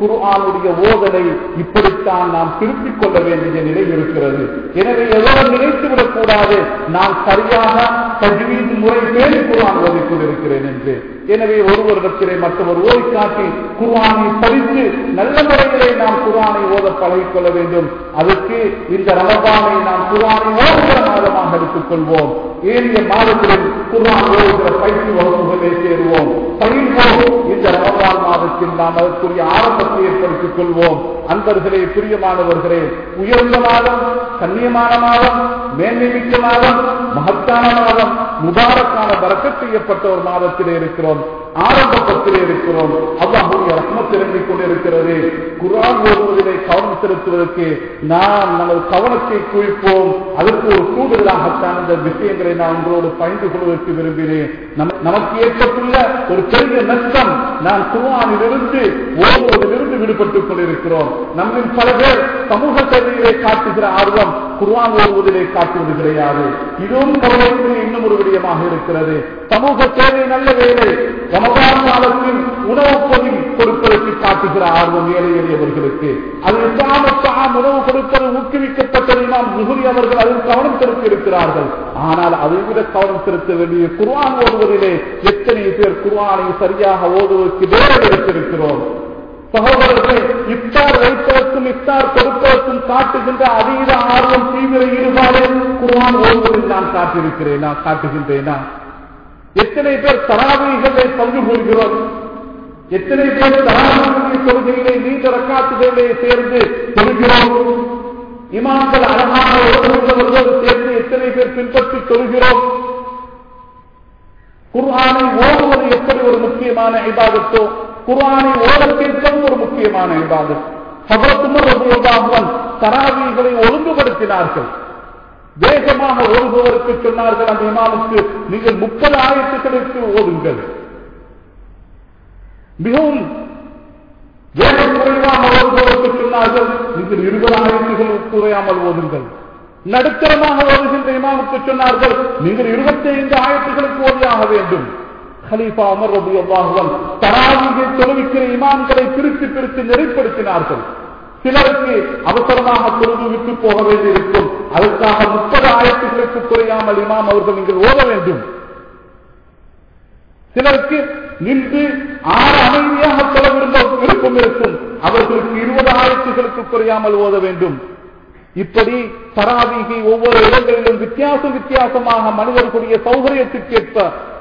குர்ஆனுடைய ஓதலை இப்படித்தான் நாம் திருப்பிக் கொள்ள வேண்டிய நிலை இருக்கிறது எனவே எவ்வளவு நினைத்துவிடக் கூடாது நான் சரியாக தஜ்வீத் முறை பேணி குர்ஆன் ஓதிக் கொண்டிருக்கிறேன் என்று எனவே ஒருவரிடத்திலே மற்றவர் ஓதி காட்டி குர்ஆனை படித்து நல்ல முறையிலே நாம் குர்ஆனை ஓத பழகிக் கொள்ள வேண்டும் அதற்கு இந்த ரமபானை நாம் குர்ஆனை ஓதுகிற மாதமாக எடுத்துக் கொள்வோம் ஏனைய மாதங்களில் குர்ஆன் ஓதுகிற பயிற்சி வகுப்புகளை சேருவோம் பயிர்வோம் இந்த ரமபான் மாதத்தில் நாம் அதற்குரிய ஆரம்பத்தை ஏற்படுத்திக் கொள்வோம் அன்பர்களே பிரியமானவர்களே உயர்ந்த மாதம் கண்ணியமான மாதம் மேன்மை மிக்க மாதம் மகத்தான மாதம் முபாரக்கான வரக்கச் செய்யப்பட்ட ஒரு மாதத்திலே இருக்கிறோம் ஆரம்ப பத்திலே இருக்கிறோம் அல்லாஹுடைய ரத்னம் திறந்திக் கொண்டிருக்கிறது குரான் ஓதுவதிலே கவனம் செலுத்துவதற்கு நாம் நமது கவனத்தை குவிப்போம் அதற்கு ஒரு கூடுதலாகத்தான் இந்த விஷயங்களை நான் உங்களோடு பகிர்ந்து கொள்வதற்கு விரும்பினேன் நம- நமக்கு ஏற்பட்டுள்ள ஒரு பெரிய நஷ்டம் நான் குர்ஆனிலிருந்து ஓதுவதிலிருந்து விடுபட்டுக் கொண்டிருக்கிறோம் நம்மில் பல பேர் சமூக சேவையிலே காட்டுகிற ஆர்வம் குர்ஆன் ஓதுவதிலே காட்டுவது கிடையாது இதுவும் கவலைக்குரிய இன்னும் ஒரு விடயமாக இருக்கிறது சமூக சேவை நல்ல வேலை ரமதான் காலத்தில் உணவுப் பொதி கொடுப்பதற்கு காட்டுகிற ஆர்வம் ஏழை எளியவர்களுக்கு அது இஸ்லாமத்தாம் உணவு கொடுப்பது ஊக்குவிக்கப்பட்டதை நாம் முகுரி அவர்கள் அதில் கவனம் செலுத்தி இருக்கிறார்கள் ஆனால் அதை விட கவனம் செலுத்த வேண்டிய குர்ஆன் ஓதுவதிலே எத்தனை பேர் குர்ஆனை சரியாக ஓதுவதற்கு வேலை எடுத்திருக்கிறோம் சகோதரர்களே இஃப்தார் வைப்பதற்கும் இஃப்தார் கொடுப்பதற்கும் காட்டுகின்ற அதீத ஆர்வம் தீவிர ஈடுபாடு குர்ஆன் ஓதுவதில் நான் காட்டியிருக்கிறேன் நான் காட்டுகின்றேனா எத்தனை பேர் தராவீகளை பங்கு கொள்கிறோம் எத்தனை பேர் தராவீக கொள்கையிலே நீண்ட ரக்காத்துகளிலே சேர்ந்து கொள்கிறோம் இமாம்கள் அழகான ஒருவர்களோடு சேர்ந்து எத்தனை பேர் பின்பற்றி கொள்கிறோம் குர்ஆனை ஓதுவது எப்படி ஒரு முக்கியமான இபாதத்தோ குர்ஆனை ஓதத்திற்கும் ஒரு முக்கியமான இபாதத் ஹபரத்துமர் ரபியுல்லாஹுவன் தராவீகளை ஒழுங்குபடுத்தினார்கள் வேகமாக ஓடுபவருக்கு சொன்னார்கள் அந்த இமாமுக்கு நீங்கள் முப்பது ஆயிரத்துக்களுக்கு ஓடுங்கள் மிகவும் வேகம் குறைவாக ஓடுபவருக்கு சொன்னார்கள் நீங்கள் இருபது ஆயிரத்துகள் குறையாமல் ஓடுங்கள் நடுத்தரமாக ஓடுகின்ற இமாமுக்கு சொன்னார்கள் நீங்கள் இருபத்தி ஐந்து ஆயிரத்துகளுக்கு ஓடியாக வேண்டும் ஹலீஃபா அமர் ரபி அல்லாஹுவன் தராவிகை தொழுவிக்கிற இமாம்களை பிரித்து பிரித்து நெறிப்படுத்தினார்கள் சிலருக்கு அவசரமாக தொழுது விட்டு போக வேண்டியிருக்கும் அதற்காக முப்பது ஆயிரத்துகளுக்கு குறையாமல் இமாம் அவர்கள் நீங்கள் ஓத வேண்டும் சிலருக்கு நின்று ஆறு அமைதியாக தொழ விரும்ப விருப்பம் இருக்கும் அவர்களுக்கு இருபது ஆயிரத்துகளுக்கு குறையாமல் ஓத வேண்டும் இப்படி தராவீகை ஒவ்வொரு இடங்களிலும் வித்தியாசம் வித்தியாசமாக மனிதர்களுடைய சௌகரியத்துக்கேற்ப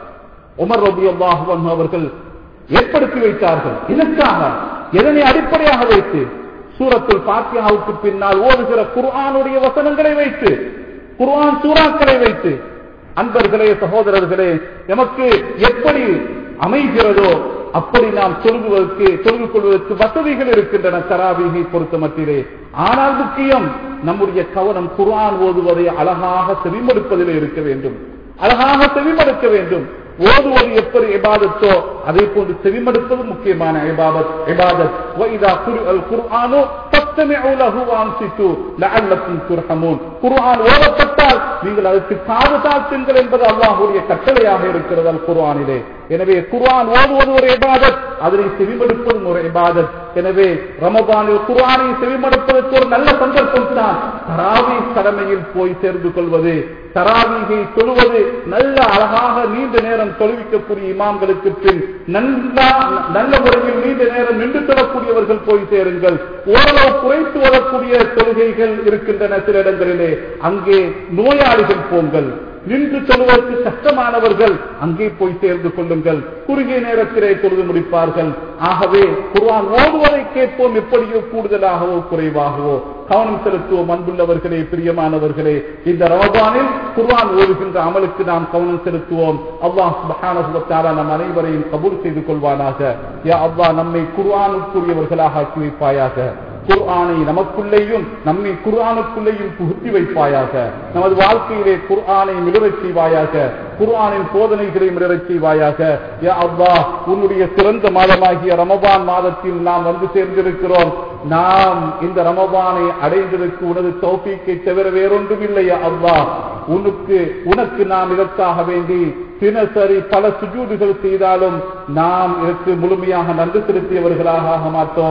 உமர் ரபி அல்லாஹுவன் அவர்கள் ஏற்படுத்தி வைத்தார்கள் இதற்காக எதனை அடிப்படையாக வைத்து சூரத்துல் பாத்தியாவுக்கு பின்னால் ஓடுகிற குர்ஆனுடைய வசனங்களை வைத்து குர்ஆன் சூறாக்களை வைத்து அன்பர்களே சகோதரர்களே எமக்கு எப்படி அமைகிறதோ அப்படி நாம் சொல்லுவதற்கு சொல்லிக் கொள்வதற்கு வசதிகள் இருக்கின்றன தராவீகை பொறுத்த மட்டிலே ஆனால் முக்கியம் நம்முடைய கவனம் குர்ஆன் ஓதுவதை அழகாக செவிமடுப்பதில் இருக்க வேண்டும் அழகாக செவிமடுக்க வேண்டும் ஓதுவது எப்படி இபாதத்தோ அதே போன்று செவிமடுப்பது முக்கியமான இபாதத் இபாதத் வைதா குர்அல் குர்ஆனு ஃபஸ்தமிஉ லஹு வஅன்சித்து லஅல்லக்கும் துர்ஹமூன் குர்ஆன் ஓதப்பட்டால் நீங்கள் அதற்கு காது தாழ்த்துங்கள் என்பது அல்லாஹ்வுடைய கட்டளையாக இருக்கிறது அல் குர்ஆனிலே எனவே குர்ஆன் ஓதுவது ஒரு இபாதத் அதனை செவிமடுப்பதும் ஒரு இபாதத் எனவே ரமபானில் குர்ஆனை செவிமடுப்பதற்கு ஒரு நல்ல சந்தர்ப்பம் தான் தராவி கடமையில் போய் சேர்ந்து கொள்வது தராவீகை தொழுவது நல்ல அழகாக நீண்ட நேரம் தொழுவிக்கக்கூடிய இமாம்களுக்கு பின் நன்றா நல்ல முறையில் நீண்ட நேரம் நின்று தொழக்கூடியவர்கள் போய் சேருங்கள் ஓரளவு குறைத்து வரக்கூடிய தொழுகைகள் இருக்கின்றன சில இடங்களிலே அங்கே நோயாளிகள் போங்கள் நின்று தொழுவதற்கு கஷ்டமானவர்கள் அங்கே போய் சேர்ந்து கொள்ளுங்கள் குறுகிய நேரத்திலே தொழுது முடிப்பார்கள் ஆகவே குர்ஆன் ஓதுவதை கேட்போம் எப்படியோ கூடுதலாகவோ குறைவாகவோ கவனம் செலுத்துவோம் அன்புள்ளவர்களே பிரியமானவர்களே இந்த ரமபானில் குர்ஆன் ஓதுகின்ற அமலுக்கு நாம் கவனம் செலுத்துவோம் அல்லாஹ் சுப்ஹானஹு வ தஆலா நம் அனைவரையும் கபூல் செய்து கொள்வானாக யா அல்லாஹ் நம்மை குர்ஆனுக்குரியவர்களாக ஆக்கி வைப்பாயாக குர்ஆனை நமக்குள்ளேயும் நம்மை குர்ஆனுக்குள்ளேயும் புகுத்தி வைப்பாயாக நமது வாழ்க்கையிலே குர்ஆனை மிளறச் செய்வாயாக குர்ஆனின் போதனைகளை மிளறச் செய்வாயாக யா அல்லாஹ் உன்னுடைய சிறந்த மாதமாகிய ரமபான் மாதத்தில் நாம் வந்து சேர்ந்திருக்கிறோம் நாம் இந்த ரமபானை அடைந்ததற்கு உனது தௌஃபீக்கை தவிர வேறொன்றும் இல்லையா அல்லாஹ் உனக்கு உனக்கு நாம் இதற்காக வேண்டி தினசரி பல சுஜூடுகள் செய்தாலும் நாம் இதற்கு முழுமையாக நன்றி செலுத்தியவர்களாக ஆக மாட்டோம்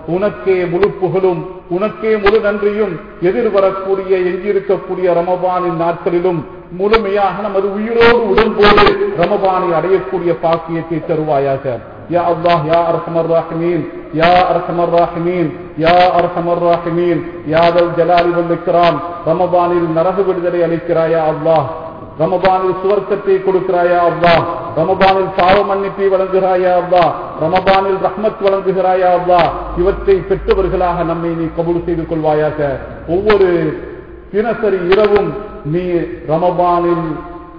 உனக்கே முழு புகழும் உனக்கே முழு நன்றியும் எதிர்வரக்கூடிய எங்கிருக்கக்கூடிய ரமபானின் நாட்களிலும் முழுமையாக நமது உயிரோடு உடம்போடு ரமபானை அடையக்கூடிய பாக்கியத்தை தருவாயாக யா அல்லாஹ் யா அர்ஹமர் ராஹிமீன் யா அர்ஹமர் ராஹிமீன் யா அர்ஹமர் ராஹிமீன் யா தல் ஜலாலி வல் இக்ராம் ரமபானில் நரக விடுதலை அளிக்கிறாயா அல்லாஹ் ரமபானில் சுவர்க்கத்தை கொடுக்கிறாயா அவ்வா ரமபானில் பாவ மன்னிப்பை வழங்குகிறாயா அவ்வா ரமபானில் ரஹ்மத் வழங்குகிறாயா அவ்வா இவற்றை பெற்றவர்களாக நம்மை நீ கபூல் செய்து கொள்வாயாக ஒவ்வொரு தினசரி இரவும் நீ ரமபானில்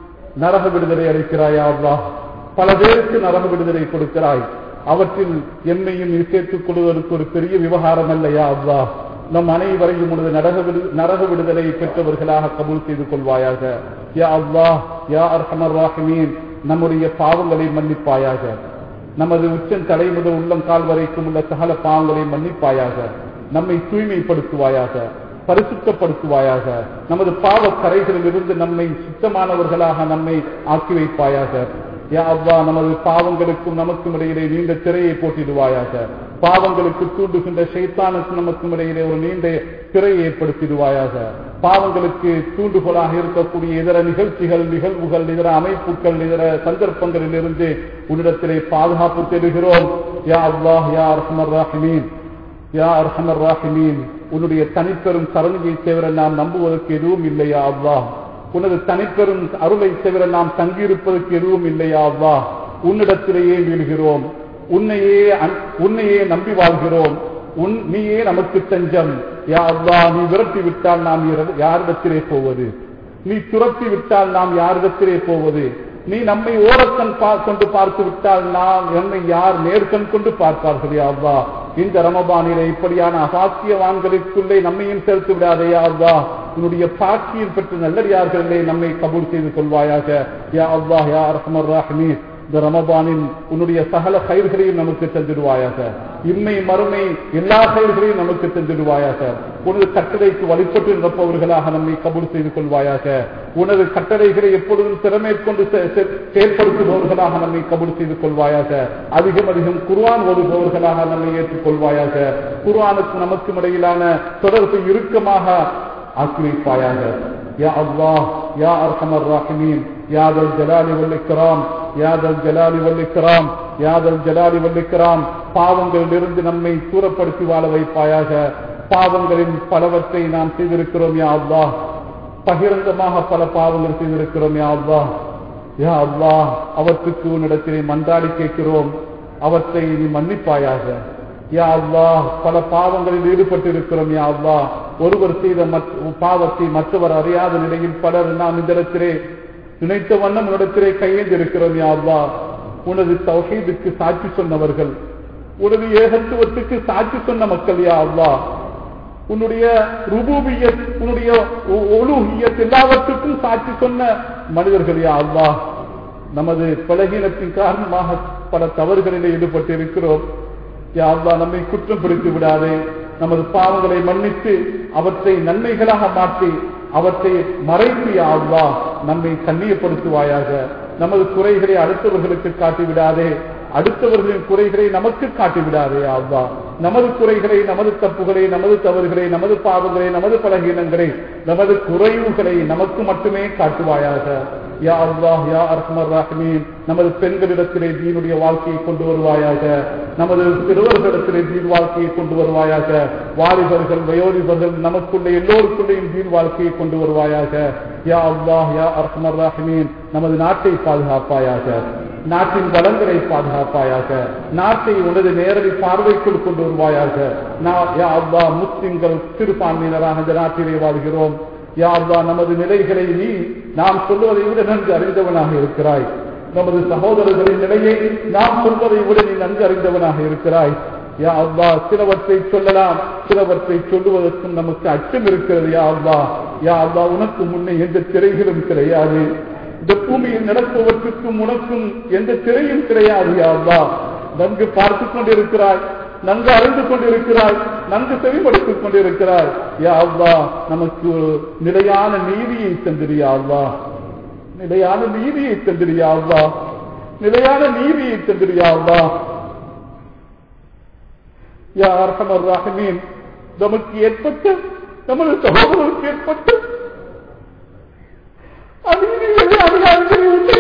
நரக விடுதலை அளிக்கிறாயா அவ்வா பல பேருக்கு நரக விடுதலை கொடுக்கிறாய் அவற்றில் எம்மையும் நீ சேர்த்துக் கொள்வதற்கு ஒரு பெரிய விவகாரம் அல்லையா அவ்வா நம் அனைவரையும் உனது நரக விடு- நரக விடுதலை பெற்றவர்களாக கபூல் செய்து கொள்வாயாக யா அல்லாஹ் யா அர்ஹமர் ராஹிமீன் நம்முடைய பாவங்களை மன்னிப்பாயாக நமது உச்சம் தலை முதல் உள்ளம் கால் வரைக்கும் உள்ள சகல பாவங்களை மன்னிப்பாயாக நம்மை தூய்மைப்படுத்துவாயாக பரிசுத்தப்படுத்துவாயாக நமது பாவ கரைகளில் இருந்து நம்மை சுத்தமானவர்களாக நம்மை ஆக்கி வைப்பாயாக யா அவ்வா நமது பாவங்களுக்கும் நமக்கும் இடையிலே நீண்ட திரையை போட்டிடுவாயாக பாவங்களுக்கு தூண்டுகின்ற ஷைத்தானுக்கு நமக்கும் இடையிலே ஒரு நீண்ட திரையை ஏற்படுத்திடுவாயாக பாவங்களுக்கு தூண்டுகோலாக இருக்கக்கூடிய இதர நிகழ்ச்சிகள் நிகழ்வுகள் இதர அமைப்புகள் இதர சந்தர்ப்பங்களில் இருந்து உன்னிடத்திலே பாதுகாப்பு தேடுகிறோம் யா அல்லாஹ் யா அர்ஹமர் ராஹிமீன் யா அர்ஹமர் ராஹிமீன் உன்னுடைய தனிப்பெரும் கருணையை தவிர நாம் நம்புவதற்கு எதுவும் இல்லையா அல்லாஹ் உனது தனிப்பெரும் அருளை தவிர நாம் தங்கியிருப்பதற்கு எதுவும் இல்லையா அல்லாஹ் உன்னிடத்திலேயே வீழ்கிறோம் உன்னையே அன்- உன்னையே நம்பி வாழ்கிறோம் உன் நீயே நமக்கு தஞ்சம் யா அல்லாஹ் நீ விரட்டி விட்டால் நாம் இர- யாரிடத்திலே போவது நீ துரத்தி விட்டால் நாம் யாரிடத்திலே போவது நீ நம்மை ஓரக்கண் பா- கொண்டு பார்த்து விட்டால் நாம் என்னை யார் நேர்கண் கொண்டு பார்ப்பார்கள் யா அல்லாஹ் இந்த ரமபானிலே இப்படியான அசாத்தியவான்களுக்குள்ளே நம்மையும் சேர்த்து விடாதே யா அல்லாஹ் உன்னுடைய பாக்கியில் பெற்ற நல்லடியார்களே நம்மை கபூல் செய்து கொள்வாயாக யா அல்லாஹ் யா அர்ஹமர் ராஹிமீன் இந்த ரமபானின் உன்னுடைய சகல கயிர்களையும் நமக்கு தந்திடுவாயாக இன்மை மறுமை எல்லா கயிர்களையும் நமக்கு தந்திடுவாயாக உனது கட்டளைக்கு வழிபட்டு நடப்பவர்களாக நம்மை கபூல் செய்து கொள்வாயாக உனது கட்டளைகளை எப்பொழுதும் திறமேற்கொண்டு செ- செ- செயல்படுத்துபவர்களாக நம்மை கபூல் செய்து கொள்வாயாக அதிகம் அதிகம் குர்ஆன் ஓதுபவர்களாக நம்மை ஏற்றுக்கொள்வாயாக குர்ஆனுக்கு நமக்கும் இடையிலான தொடர்பை இறுக்கமாக ஆக்கி வைப்பாயாக யா அல்லாஹ் யா அர்ஹமர் ராஹிமீன் யா தல் ஜலாலி வல் இக்ராம் யா தல் ஜலாலி வல் இக்ராம் யா தல் ஜலாலி வல் இக்ராம் பாவங்களிலிருந்து நம்மை தூரப்படுத்தி வாழ வைப்பாயாக பாவங்களின் பலவற்றை நாம் செய்திருக்கிறோம் யா அல்லாஹ் பகிரங்கமாக பல பாவங்கள் செய்திருக்கிறோம் யா அல்லாஹ் யா அல்லாஹ் அவற்றுக்கு உன்னிடத்திலே மன்றாடி கேட்கிறோம் அவற்றை நீ மன்னிப்பாயாக யா அல்லாஹ் பல பாவங்களில் ஈடுபட்டு இருக்கிறோம் யா அல்லாஹ் ஒருவர் செய்த மற்ற- பாவத்தை மற்றவர் அறியாத நிலையில் பலர் நாம் இந்த இடத்திலே நினைத்த வண்ணம் உன்னிடத்திலே கையேந்தி இருக்கிறோம் யா அல்லாஹ் உனது தௌஹீதுக்கு சாட்சி சொன்னவர்கள் உனது ஏகத்துவத்துக்கு சாட்சி சொன்ன மக்கள் யா அல்லாஹ் உன்னுடைய ருபூபியத் உன்னுடைய ஒழுகியத் எல்லாவற்றுக்கும் சாட்சி சொன்ன மனிதர்கள் யா அல்லாஹ் நமது பலகீனத்தின் காரணமாக பல தவறுகளிலே ஈடுபட்டு இருக்கிறோம் யா அல்லாஹ் நம்மை குற்றம் பிடித்து விடாதே நமது பாவங்களை மன்னித்து அவற்றை நன்மைகளாக மாற்றி அவற்றை மறைத்து யா அல்லாஹ் நம்மை கண்ணியப்படுத்துவாயாக நமது குறைகளை அடுத்தவர்களுக்கு காட்டி விடாதே அடுத்தவர்களின் குறைகளை நமக்கு காட்டி விடாதே யா அல்லாஹ் நமது குறைகளை நமது தப்புகளை நமது தவறுகளை நமது பாவங்களை நமது பலகீனங்களை நமது குறைவுகளை நமக்கு மட்டுமே காட்டுவாயாக யா அல்லாஹ் யா அர்ஹமர் ராஹிமீன் நமது பெண்களிடத்திலே தீனுடைய வாழ்க்கையை கொண்டு வருவாயாக நமது சிறுவர்களிடத்திலே தீன் வாழ்க்கையை கொண்டு வருவாயாக வாலிபர்கள் வயோதிபர்கள் நமக்குள்ள எல்லோருக்குள்ளேயும் தீன் வாழ்க்கையை கொண்டு வருவாயாக யா அல்லாஹ் யா அர்ஹமர் ராஹிமீன் நமது நாட்டை பாதுகாப்பாயாக நாட்டின் வளங்களை பாதுகாப்பாயாக நாட்டை உனது நேரடி பார்வைக்குள் கொண்டு வருவாயாக நா- யா அல்லாஹ் முஸ்லிம்கள் சிறுபான்மையினராக இந்த நாட்டிலே வாழ்கிறோம் யா அல்லாஹ் நமது நிலைகளை நீ நாம் சொல்வதை விட நன்கு அறிந்தவனாக இருக்கிறாய் நமது சகோதரர்களின் நிலையை நாம் சொல்வதை விட நீ நன்கு அறிந்தவனாக இருக்கிறாய் யா அல்லாஹ் சிலவற்றை சொல்லலாம் சிலவற்றை சொல்லுவதற்கும் நமக்கு அச்சம் இருக்கிறது யா அல்லாஹ் யா அல்லாஹ் உனக்கு முன்னே எந்த திரைகளும் கிடையாது இந்த பூமியில் நடப்பவற்றுக்கும் உனக்கும் எந்த திரையும் கிடையாது யா அல்லாஹ் நன்கு பார்த்துக் கொண்டிருக்கிறாய் நன்கு அறிந்து கொண்டிருக்கிறாய் நன்கு செவிப்படுத்திக் கொண்டிருக்கிறாய் யா அல்லாஹ் நமக்கு ஒரு நிலையான நீதியை தந்திரியா அல்லாஹ் நிலையான நீதியை தந்திரியா அல்லாஹ் நிலையான நீதியை தந்திரியா அல்லாஹ் யா அர்ஹமர் ராஹிமீன் நமக்கு ஏற்பட்ட நமது சகோதரருக்கு ஏற்பட்ட அநீதிகளை அதிகாரிகளை உன்னை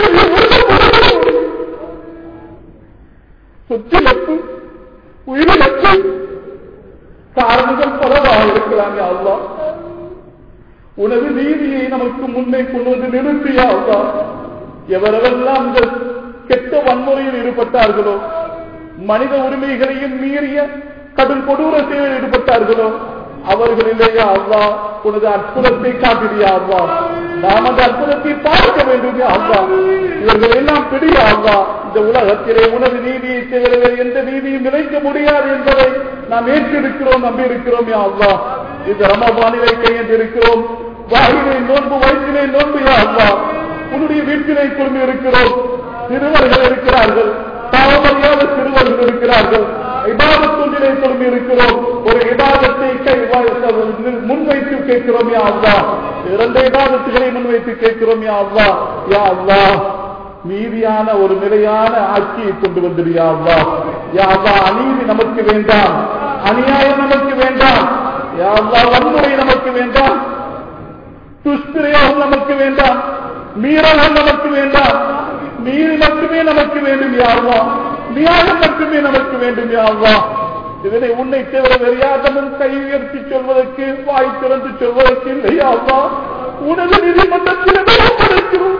சொத்திழப்பு உயிரிழப்பு காரணங்கள் பலவாக இருக்கிறாங்க அல்லா உனது நீதியை நமக்கு முன்னே கொண்டு வந்து நிறுத்தியா அல்லா எவரெல்லாம் இந்த கெட்ட வன்முறையில் ஈடுபட்டார்களோ மனித உரிமைகளையும் மீறிய கடும் கொடூர செயலில் ஈடுபட்டார்களோ அவர்களிலேயே அவ்வா உனது அற்புதத்தை காட்டிடியா அவ்வா நாம் அந்த அற்புதத்தை பார்க்க வேண்டும் அவ்வா இவர்கள் எல்லாம் பிடிய அவ்வா இந்த உலகத்திலே உனது நீதியை தவிர வேறு எந்த நீதியும் நிலைக்க முடியாது என்பதை நாம் ஏற்றிருக்கிறோம் நம்பி இருக்கிறோம் யா அவ்வா இந்த ரமபானிலை கையெழுந்திருக்கிறோம் வாயிலை நோன்பு வயிற்றிலே நோன்பு யா அவ்வா உன்னுடைய வீட்டிலே குழுமி இருக்கிறோம் சிறுவர்கள் இருக்கிறார்கள் பாவமறியாத சிறுவர்கள் இருக்கிறார்கள் இபாதத்தொன்றிலே குழுமி இருக்கிறோம் ஒரு இபாதத்தை கை முன்வைத்து கேட்கிறோம் யா அவ்வா இரண்டு இபாதத்துகளை முன்வைத்து கேட்கிறோம் யா அவ்வா யா அவ்வா நீதியான ஒரு நிலையான ஆட்சியை கொண்டு வந்துடுயா அவ்வா யா அவ்வா அநீதி நமக்கு வேண்டாம் அநியாயம் நமக்கு வேண்டாம் யா அவ்வா வன்முறை நமக்கு வேண்டாம் துஷ்பிரயோகம் நமக்கு வேண்டாம் மீறல்கள் நமக்கு வேண்டாம் நீதி மட்டுமே நமக்கு வேண்டும் யாவா நியாயம் மட்டுமே நமக்கு வேண்டும் யாவா இதனை உன்னை தவிர வேறு யாதமும் கை உயர்த்தி சொல்வதற்கு வாய் திறந்து சொல்வதற்கு இல்லையாவா உனது நீதிமன்றத்தில் ஒப்படைக்கிறோம்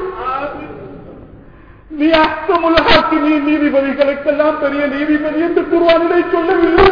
நீ அஸ்தமுலகாக்கி நீ நீதிபதிகளுக்கெல்லாம் பெரிய நீதிபதி என்று குருவானிலை சொல்லவில்லை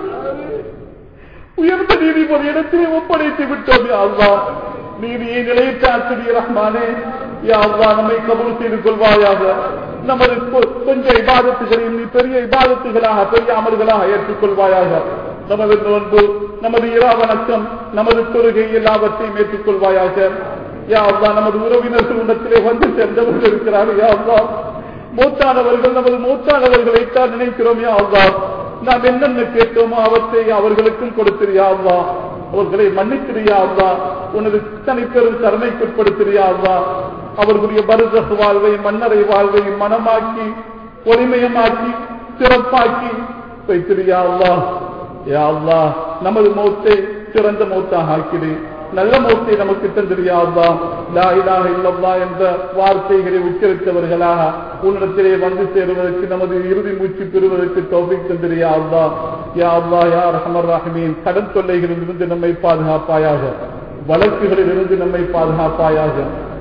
உயர்ந்த நீதிபதி இடத்திலே ஒப்படைத்து விட்டோம் யாவா நீதியை நிலையற்ற ஆசிரியர் ரஹ்மானே யாவா நம்மை கபூல் செய்து கொள்வாயாக நமது கொஞ்சம் இபாதத்துகளையும் நீ பெரிய இபாதத்துகளாக பெரிய அமல்களாக ஏற்றுக்கொள்வாயாக நமது நோன்பு நமது இரா வணக்கம் நமது தொழுகை எல்லாவற்றையும் ஏற்றுக்கொள்வாயாக யா அல்லா நமது உறவினர்கள் உடத்திலே வந்து சேர்ந்தவர்கள் இருக்கிறார்கள் யா அல்லா மூத்தானவர்கள் நமது மூத்தானவர்களைத்தான் நினைக்கிறோம் யா அல்லா நாம் என்னென்ன கேட்டோமோ அவற்றை அவர்களுக்கும் கொடுத்திரியா அல்லா அவர்களை மன்னித்திரியா அல்லா உனது தனி பெரும் கருணைக்குட்படுத்திரியா அல்லா அவர்களுடைய பருதசு வாழ்வை மன்னரை வாழ்வை மனமாக்கி ஒளிமயமாக்கி சிறப்பாக்கி வைத்திரியா அல்லா யா அல்லா நமது மௌத்தை சிறந்த மௌத்தாக ஆக்கிடு நல்ல மௌத்தை நமக்கு தந்திரியாவா லா இலாஹ இல்லல்லா என்ற வார்த்தைகளை உச்சரித்தவர்களாக உன்னிடத்திலே வந்து சேருவதற்கு நமது இறுதி மூச்சு பெறுவதற்கு தௌபிக் தந்திரியாவா யா அல்லா யா ரஹமர் ரஹமீன் கடன் தொல்லைகளிலிருந்து நம்மை பாதுகாப்பாயாக வழக்குகளிலிருந்து நம்மை பாதுகாப்பாயாக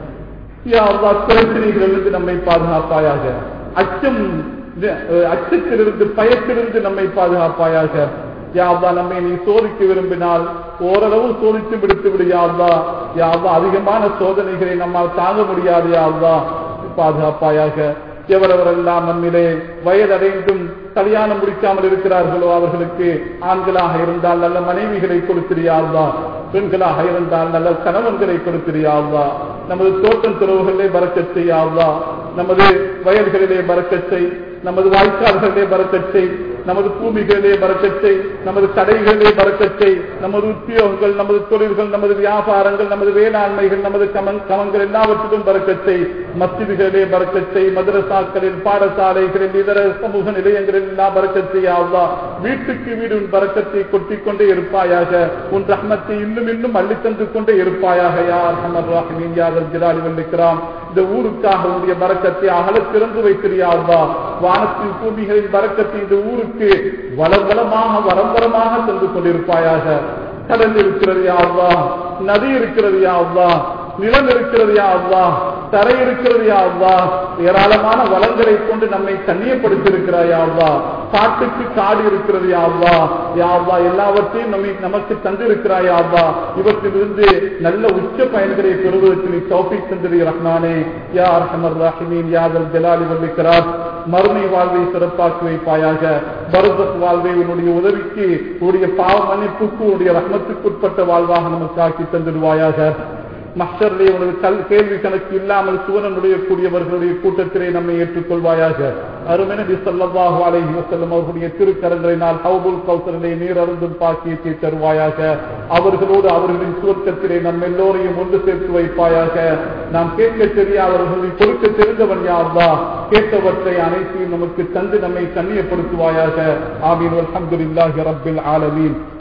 யா அல்லா பிரச்சனைகளிலிருந்து நம்மை பாதுகாப்பாயாக அச்சம் அச்சத்திலிருந்து பயத்திலிருந்து நம்மை பாதுகாப்பாயாக யாவா நம்மை நீ சோதிக்க விரும்பினால் ஓரளவு சோதித்து விடுத்து விடு யாவா யாவா அதிகமான சோதனைகளை நம்மால் தாங்க முடியாது யாவா பாதுகாப்பாயாக எவரவரெல்லாம் நம்மிலே வயதடைந்தும் கல்யாணம் முடிக்காமல் இருக்கிறார்களோ அவர்களுக்கு ஆண்களாக இருந்தால் நல்ல மனைவிகளை கொடுத்திரியாவா பெண்களாக இருந்தால் நல்ல கணவன்களை கொடுத்திரியாவா நமது தோட்டம் துறவுகளிலே பறக்கச் செய்யாவா நமது வயல்களிலே பறக்கச் செய் நமது வாய்க்கால்களிலே பறக்கச் செய் நமது பூமிகளிலே பறக்கச்சை நமது கடைகளிலே பறக்கச்சை நமது உத்தியோகங்கள் நமது தொழில்கள் நமது வியாபாரங்கள் நமது வேளாண்மைகள் நமது கமன் கமங்கள் எல்லாவற்றிலும் பறக்கச்சை மஸ்ஜிதுகளிலே பறக்கச்சை மதரசாக்களில் பாடசாலைகளில் இதர சமூக நிலையங்களில் எல்லாம் பறக்கச்சையாவா வீட்டுக்கு வீடு உன் பறக்கத்தை கொட்டிக் கொண்டே இருப்பாயாக உன் ரஹ்மத்தை இன்னும் இன்னும் அள்ளி தந்து கொண்டே இருப்பாயாக யார் ஹமர் ராஹிமீன் யாதல் ஜிலாலி வந்திருக்கிறான் இந்த ஊருக்காக உடைய பறக்கத்தை அகல திறந்து வைக்கிறியாவா வானத்தின் பூமிகளின் பறக்கத்தை இந்த ஊருக்கு வளம் வளமாக வரம் வரமாக சென்று கொண்டிருப்பாயாக கடல் இருக்கிறது யாவா நதி இருக்கிறது யாவா நிலம் இருக்கிறது யாவா தரை இருக்கிறது யாவா ஏராளமான வளங்களை கொண்டு நம்மை தண்ணியப்படுத்தியிருக்கிறாய் யாவா காட்டுக்கு காடு இருக்கிறது யாவா யாவா எல்லாவற்றையும் நம்மை நமக்கு தந்திருக்கிறாய் யாவா இவற்றிலிருந்து நல்ல உச்ச பயன்களை பெறுவதற்கு நீ தௌஃபிக் தந்திரி ரஹ்மானே யா அர்ஹமர் ராஹிமீன் யாதல் ஜலாலி வல்லிக்கிறார் மறுமை வாழ்வை சிறப்பாக்கி வைப்பாயாக பரதத் வாழ்வை உன்னுடைய உதவிக்கு உன்னுடைய பாவ மன்னிப்புக்கு உன்னுடைய ரத்னத்துக்கு உட்பட்ட வாழ்வாக நமக்கு ஆக்கி தந்துடுவாயாக மஸ்டர்லே உனது கல் கேள்வி கணக்கு இல்லாமல் சுவனனுடைய கூடியவர்களுடைய கூட்டத்திலே நம்மை ஏற்றுக்கொள்வாயாக அருமெனபி ஸல்லல்லாஹு அலைஹி வஸல்லம் அவர்களுடைய திருக்கரங்களினால் ஹவுதுல் கௌசரிலே நீர் அருந்தும் பாக்கியத்தை தருவாயாக அவர்களோடு அவர்களின் சுவர்க்கத்திலே நம் எல்லோரையும் ஒன்று சேர்த்து வைப்பாயாக நாம் கேட்க தெரியாதவர்களை கொடுக்க தெரிந்தவன் யார்தா கேட்டவற்றை அனைத்தையும் நமக்கு தந்து நம்மை கண்ணியப்படுத்துவாயாக ஆமீன் அல்ஹம்துலில்லாஹி ரப்பில் ஆலமீன்